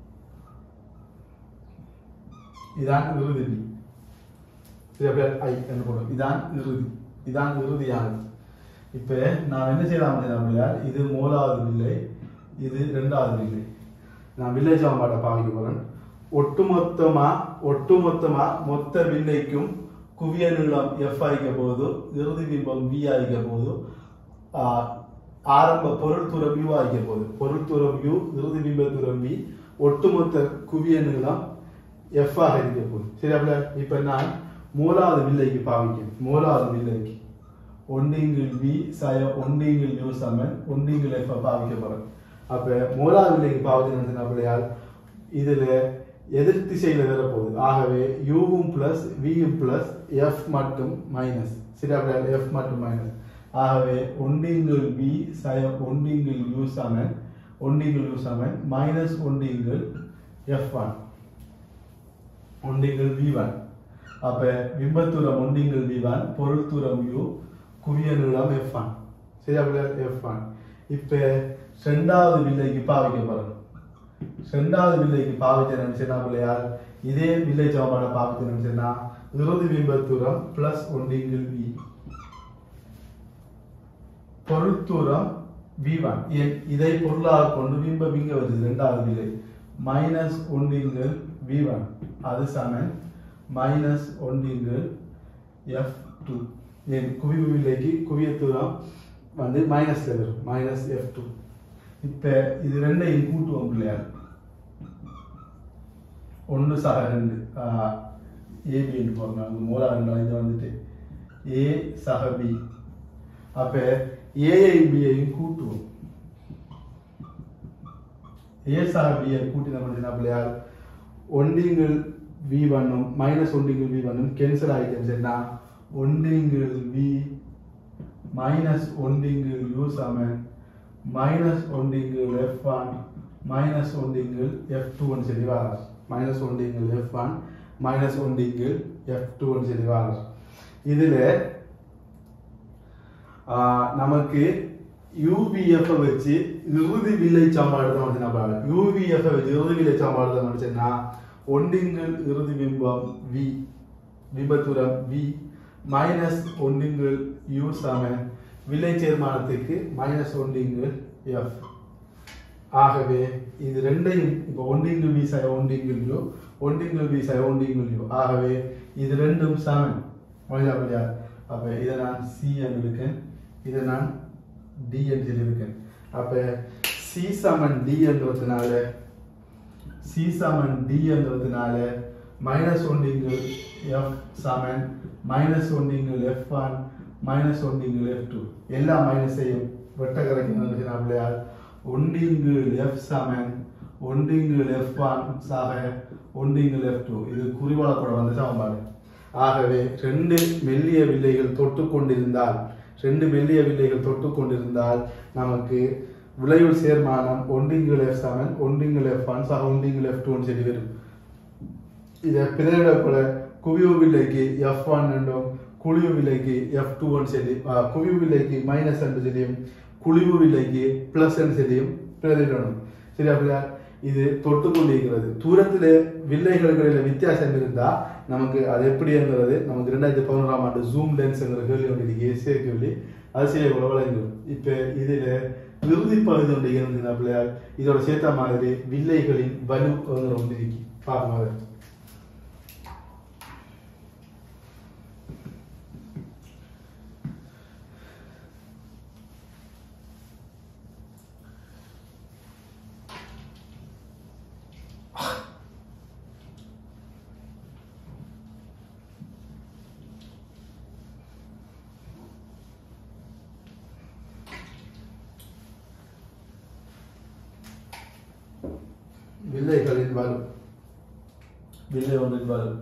இதான் இறுதி வி சரி அப்படியே ஐ என்று போடும் இதான் இறுதி இதான் இறுதியானது இப்ப நான் என்ன செய்யலாம் அப்படின்னா இது மூலாவது வில்லை இது இரண்டாவது வில்லை நான் வில்லை சமன்பாட்டை பாவிக்க போறேன் ஒட்டுமொத்தமா ஒட்டுமொத்தமா மொத்த வில்லைக்கும் குவிய நீளம் எஃப் ஆகிக்க போகுது இறுதி பிம்பம் வி ஆகிக்க போகுது ஆஹ், ஆரம்ப பொருள் தூரம் யூ ஆகிக்க போகுது பொருள் தூரம் யூ இறுதி பிம்ப தூரம் வி ஒட்டுமொத்த குவிய நீளம் எஃப் ஆக இருக்க போகுது சரி அப்படியா இப்ப நான் மூலாவது வில்லைக்கு பாவிக்கிறேன் மூலாவது வில்லைக்கு ஒன்றிங்கில் வி சய ஒன்றிங்கில் யூ சமன் ஒன்றிங்கில் எஃப் பாவிக்க போறேன் அப்ப மூலாவது வில்லைக்கு பாவிக்கணும் அப்படியால் இதுல எதிர் திசையில வர போகுது ஆகவே யூவும் பிளஸ் வியும் பிளஸ் எஃப் மட்டும் மைனஸ் சரி அப்படியா எஃப் மட்டும் மைனஸ் ஆகவே ஒன்றிங்கில் வி சய ஒன்றிங்கில் யூ சமன் ஒன்றிங்கில் யூ சமன் மைனஸ் ஒன்றிங்கில் எஃப் ஒன் ஒன்றிங்கில் வி ஒன் அப்ப பிம்பத்தூரம் ஒன்றிங்கில் வி ஒன் பொருள் தூரம் யூ குவிய நீளம் எஃப் ஒன் சரி அப்படியா எஃப் ஒன் இப்ப ரெண்டாவது வில்லைக்கு பாவிக்க போறோம் ரெண்டாவது வில்லைக்கு பாவிச்ச நினைச்சா பிள்ளையார் இதே வில்லை சமமான பாவிச்ச நினைச்சா இறுதி பிம்பத்தூரம் பிளஸ் ஒன்றிங்கில் வி பொருள் தூரம் வி ஒன் இதை பொருளாக கொண்டு பிம்பம் இங்க வருது ரெண்டாவது விலை மைனஸ் ஒன்றிங்கில் வி ஒன் அது சமன் மைனஸ் ஒன்றிங்கில் எஃப் டூ என் குவிவு விலைக்கு குவிய தூரம் வந்து மைனஸ்ல வரும் மைனஸ் எஃப் டூ இப்ப இது ரெண்டையும் கூட்டுவோம் பிள்ளையார் ஒன்று சக ரெண்டு ஏபின்னு போறோம் அங்க மூலா ரெண்டா இது வந்துட்டு ஏ சக பி அப்ப ஏஐயும் பியையும் கூட்டுவோம் ஏ சக பியை கூட்டி நம்ம என்ன பிள்ளையார் ஒன்றிங்கள் வி ஒன்னும் மைனஸ் ஒன்றிங்கள் வி ஒன்னும் கேன்சல் ஆகிட்டு சரிண்ணா ஒன்றிங்கள் வி மைனஸ் ஒன்றிங்கள் யூ சமன் மைனஸ் ஒன்றிங்கள் எஃப் ஒன் மைனஸ் ஒன்றிங்கள் எஃப் டூ ஒன் சரி வாரார் மைனஸ் ஒன்றிங்கள் எஃப் ஒன் மைனஸ் ஒன்றிங்கள் எஃப் டூ ஒன் சரி வாரார் இதுல ஆஹ், நமக்கு யூபிஎஃப் வச்சு இறுதி விலை சாம்பாடு தான் வந்து நம்ம யூபிஎஃப் வச்சு இறுதி விலை சாம்பாடு தான் முடிச்சேன்னா ஒன்றிங்கள் இறுதி பிம்பம் வி பிம்பத்துரம் வி மைனஸ் ஒன்றிங்கள் யூ சமன் விலை சேர்மானத்துக்கு மைனஸ் ஒன்றிங்கள் எஃப் ஆகவே இது ரெண்டையும் இப்போ ஒன்றிங்கிள் வி சய ஒன்றிங்கிள் யூ ஒன்றிங்கிள் வி சய ஒன்றிங்கிள் யூ ஆகவே இது ரெண்டும் சமன் மொழியா புரியா அப்ப இதை நான் சி என்று இருக்கேன் இதை நான் டி என்று சொல்லியிருக்கேன் அப்ப சி சமன் டி என்றதுனால சி சமன் டி என்றதுனால மைனஸ் ஒன்றிங்கிள் எஃப் சமன் மைனஸ் ஒன்றிங்கிள் எஃப் ஒன் மைனஸ் ஒன்றிங்கிள் எஃப் டூ எல்லா மைனஸையும் வெட்ட கரைக்கணும் பிள்ளையார் ஒன்றிங்கிள் எஃப் சமன் ஒன்றிங்கிள் எஃப் ஒன் சாக ஒன்றிங்கில் எஃப் டூ இது குறிவளப்பட வந்த சமன்பாடு ஆகவே ரெண்டு மெல்லிய வில்லைகள் தொட்டு கொண்டிருந்தால் ரெண்டு மெல்லிய வில்லைகள் தொட்டு கொண்டிருந்தால் நமக்கு விளைவுள் சேர்மானம் ஒன்றிங்கில் எஃப் செவன் ஒன்றிங்கில் எஃப் ஒன் சக ஒன்றிங்கில் எஃப் டூன்னு சொல்லி வரும் இதை பிறவிடப்பட குவிவு வில்லைக்கு எஃப் ஒன் என்றும் குழிவு விலைக்கு எஃப் டூ ஒன் சொல்லி ஆ, குவிவு விலைக்கு மைனஸ் என்று சொல்லியும் குழிவு விலைக்கு பிளஸ் என்று சொல்லியும் பிரதிடணும் சரி அப்படியா இது தொட்டு கொண்டிருக்கிறது தூரத்தில் வில்லைகளுக்கு இடையில வித்தியாசம் இருந்தா நமக்கு அது எப்படிங்கிறது நமக்கு ரெண்டாயிரத்தி பதினோராம் ஆண்டு ஜூம் லென்ஸ்ங்கிற கேள்வி ஒன்று இருக்கு எஸ்ஏ கேள்வி அது செய்ய கூட வழங்கிடும் இப்போ இதில் இறுதி பகுதி ஒன்று இருந்தது அப்படியா இதோட சேர்த்த மாதிரி வில்லைகளின் வலு ஒன்று ஒன்று இருக்கு பார்க்கும் அதை வில்லைகளின் வலு வில்லை ஒன்றின் வலு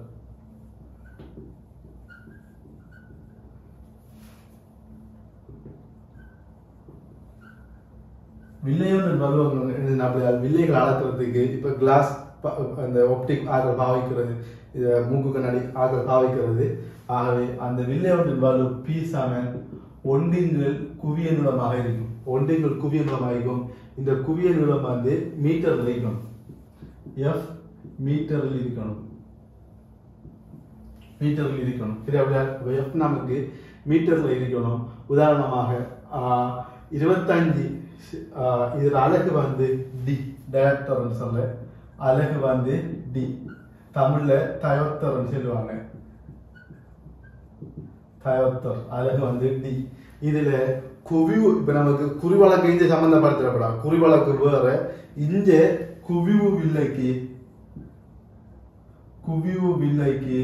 வில்லையோட வலுவங்கள் அப்படியா வில்லைகள் அளக்கிறதுக்கு இப்போ கிளாஸ் அந்த ஒப்டிக் ஆக்கள் பாவிக்கிறது இதை மூக்கு கண்ணாடி ஆக்கள் பாவிக்கிறது ஆகவே அந்த வில்லையோட்டின் வலு பி சமன் ஒன்றிங்கள் குவிய நீளமாக இருக்கும் ஒன்றிங்கள் குவிய நீளமாக இருக்கும் இந்த குவிய நீளம் வந்து மீட்டர் இருக்கணும் எஃப் மீட்டரில் இருக்கணும் மீட்டரில் இருக்கணும் சரி அப்படியா எஃப் நமக்கு மீட்டரில் இருக்கணும் உதாரணமாக ஆஹ், இருபத்தஞ்சு ஆஹ், இதுல அலகு வந்து டி டயப்டர்னு சொல்ல அலகு வந்து டி தமிழ்ல தயோத்தர்னு சொல்லுவாங்க தயோத்தர் அலகு வந்து டி இதுல குவிவு இப்ப நமக்கு குறிவழக்கு இங்க சம்பந்தப்படுத்தப்படா குறிவழக்கு வேற இங்க குவிவு வில்லைக்கு குவிவு வில்லைக்கு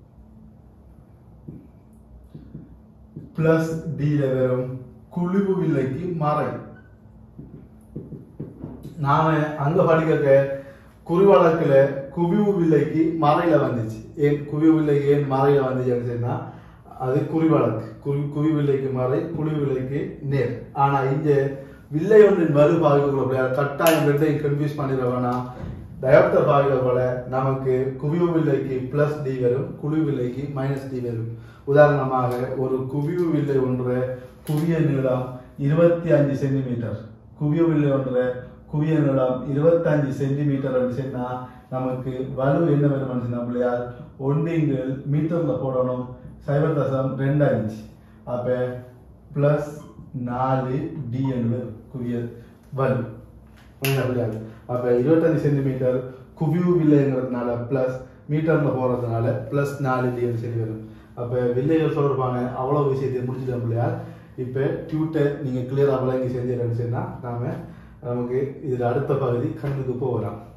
பிளஸ் டில வரும் குழிவு வில்லைக்கு மறை நாம அங்க படிக்க குறிவழக்குல குவிவு வில்லைக்கு மறையில வந்துச்சு ஏன் குவிவு வில்லைக்கு ஏன் மறையில வந்துச்சுன்னு சொன்னா அது குறிவழக்கு குவி குவி வில்லைக்கு மறை குழி வில்லைக்கு நேர் ஆனா இங்க வில்லை ஒன்றின் வலு பாவிக்க கட்டாயம் ரெண்டையும் கன்ஃபியூஸ் பண்ணிட வேணாம் டயோப்டர் பாவிக்க போல நமக்கு குவிவு வில்லைக்கு பிளஸ் டி வரும் குழி வில்லைக்கு மைனஸ் டி வரும் உதாரணமாக ஒரு குவிவு வில்லை ஒன்று குவிய நீளம் இருபத்தி அஞ்சு சென்டிமீட்டர் குவிய வில்லை ஒன்று குவிய நீளம் இருபத்தஞ்சு சென்டிமீட்டர் சொன்னா நமக்கு வலு என்ன வேணும் நம்மளையால் ஒன்றிங்கள் மீட்டர்ல போடணும் சைபர் தசம் ரெண்டு அஞ்சு அப்ப பிளஸ் நாலு டி என்பது குவிய வலு அப்படியாது அப்ப இருபத்தஞ்சு சென்டிமீட்டர் குவிவு வில்லைங்கிறதுனால பிளஸ் மீட்டர்ல போறதுனால பிளஸ் நாலு டி சரி வரும் அப்ப வில்லைகள் தொடர்பான அவ்வளவு விஷயத்தை முடிச்சிட்டோம் இல்லையா இப்ப டியூட்டர் நீங்க கிளியரா விளங்கி செஞ்சீங்கன்னு சொன்னா நாம நமக்கு இதுல அடுத்த பகுதி கண்ணுக்கு போகலாம்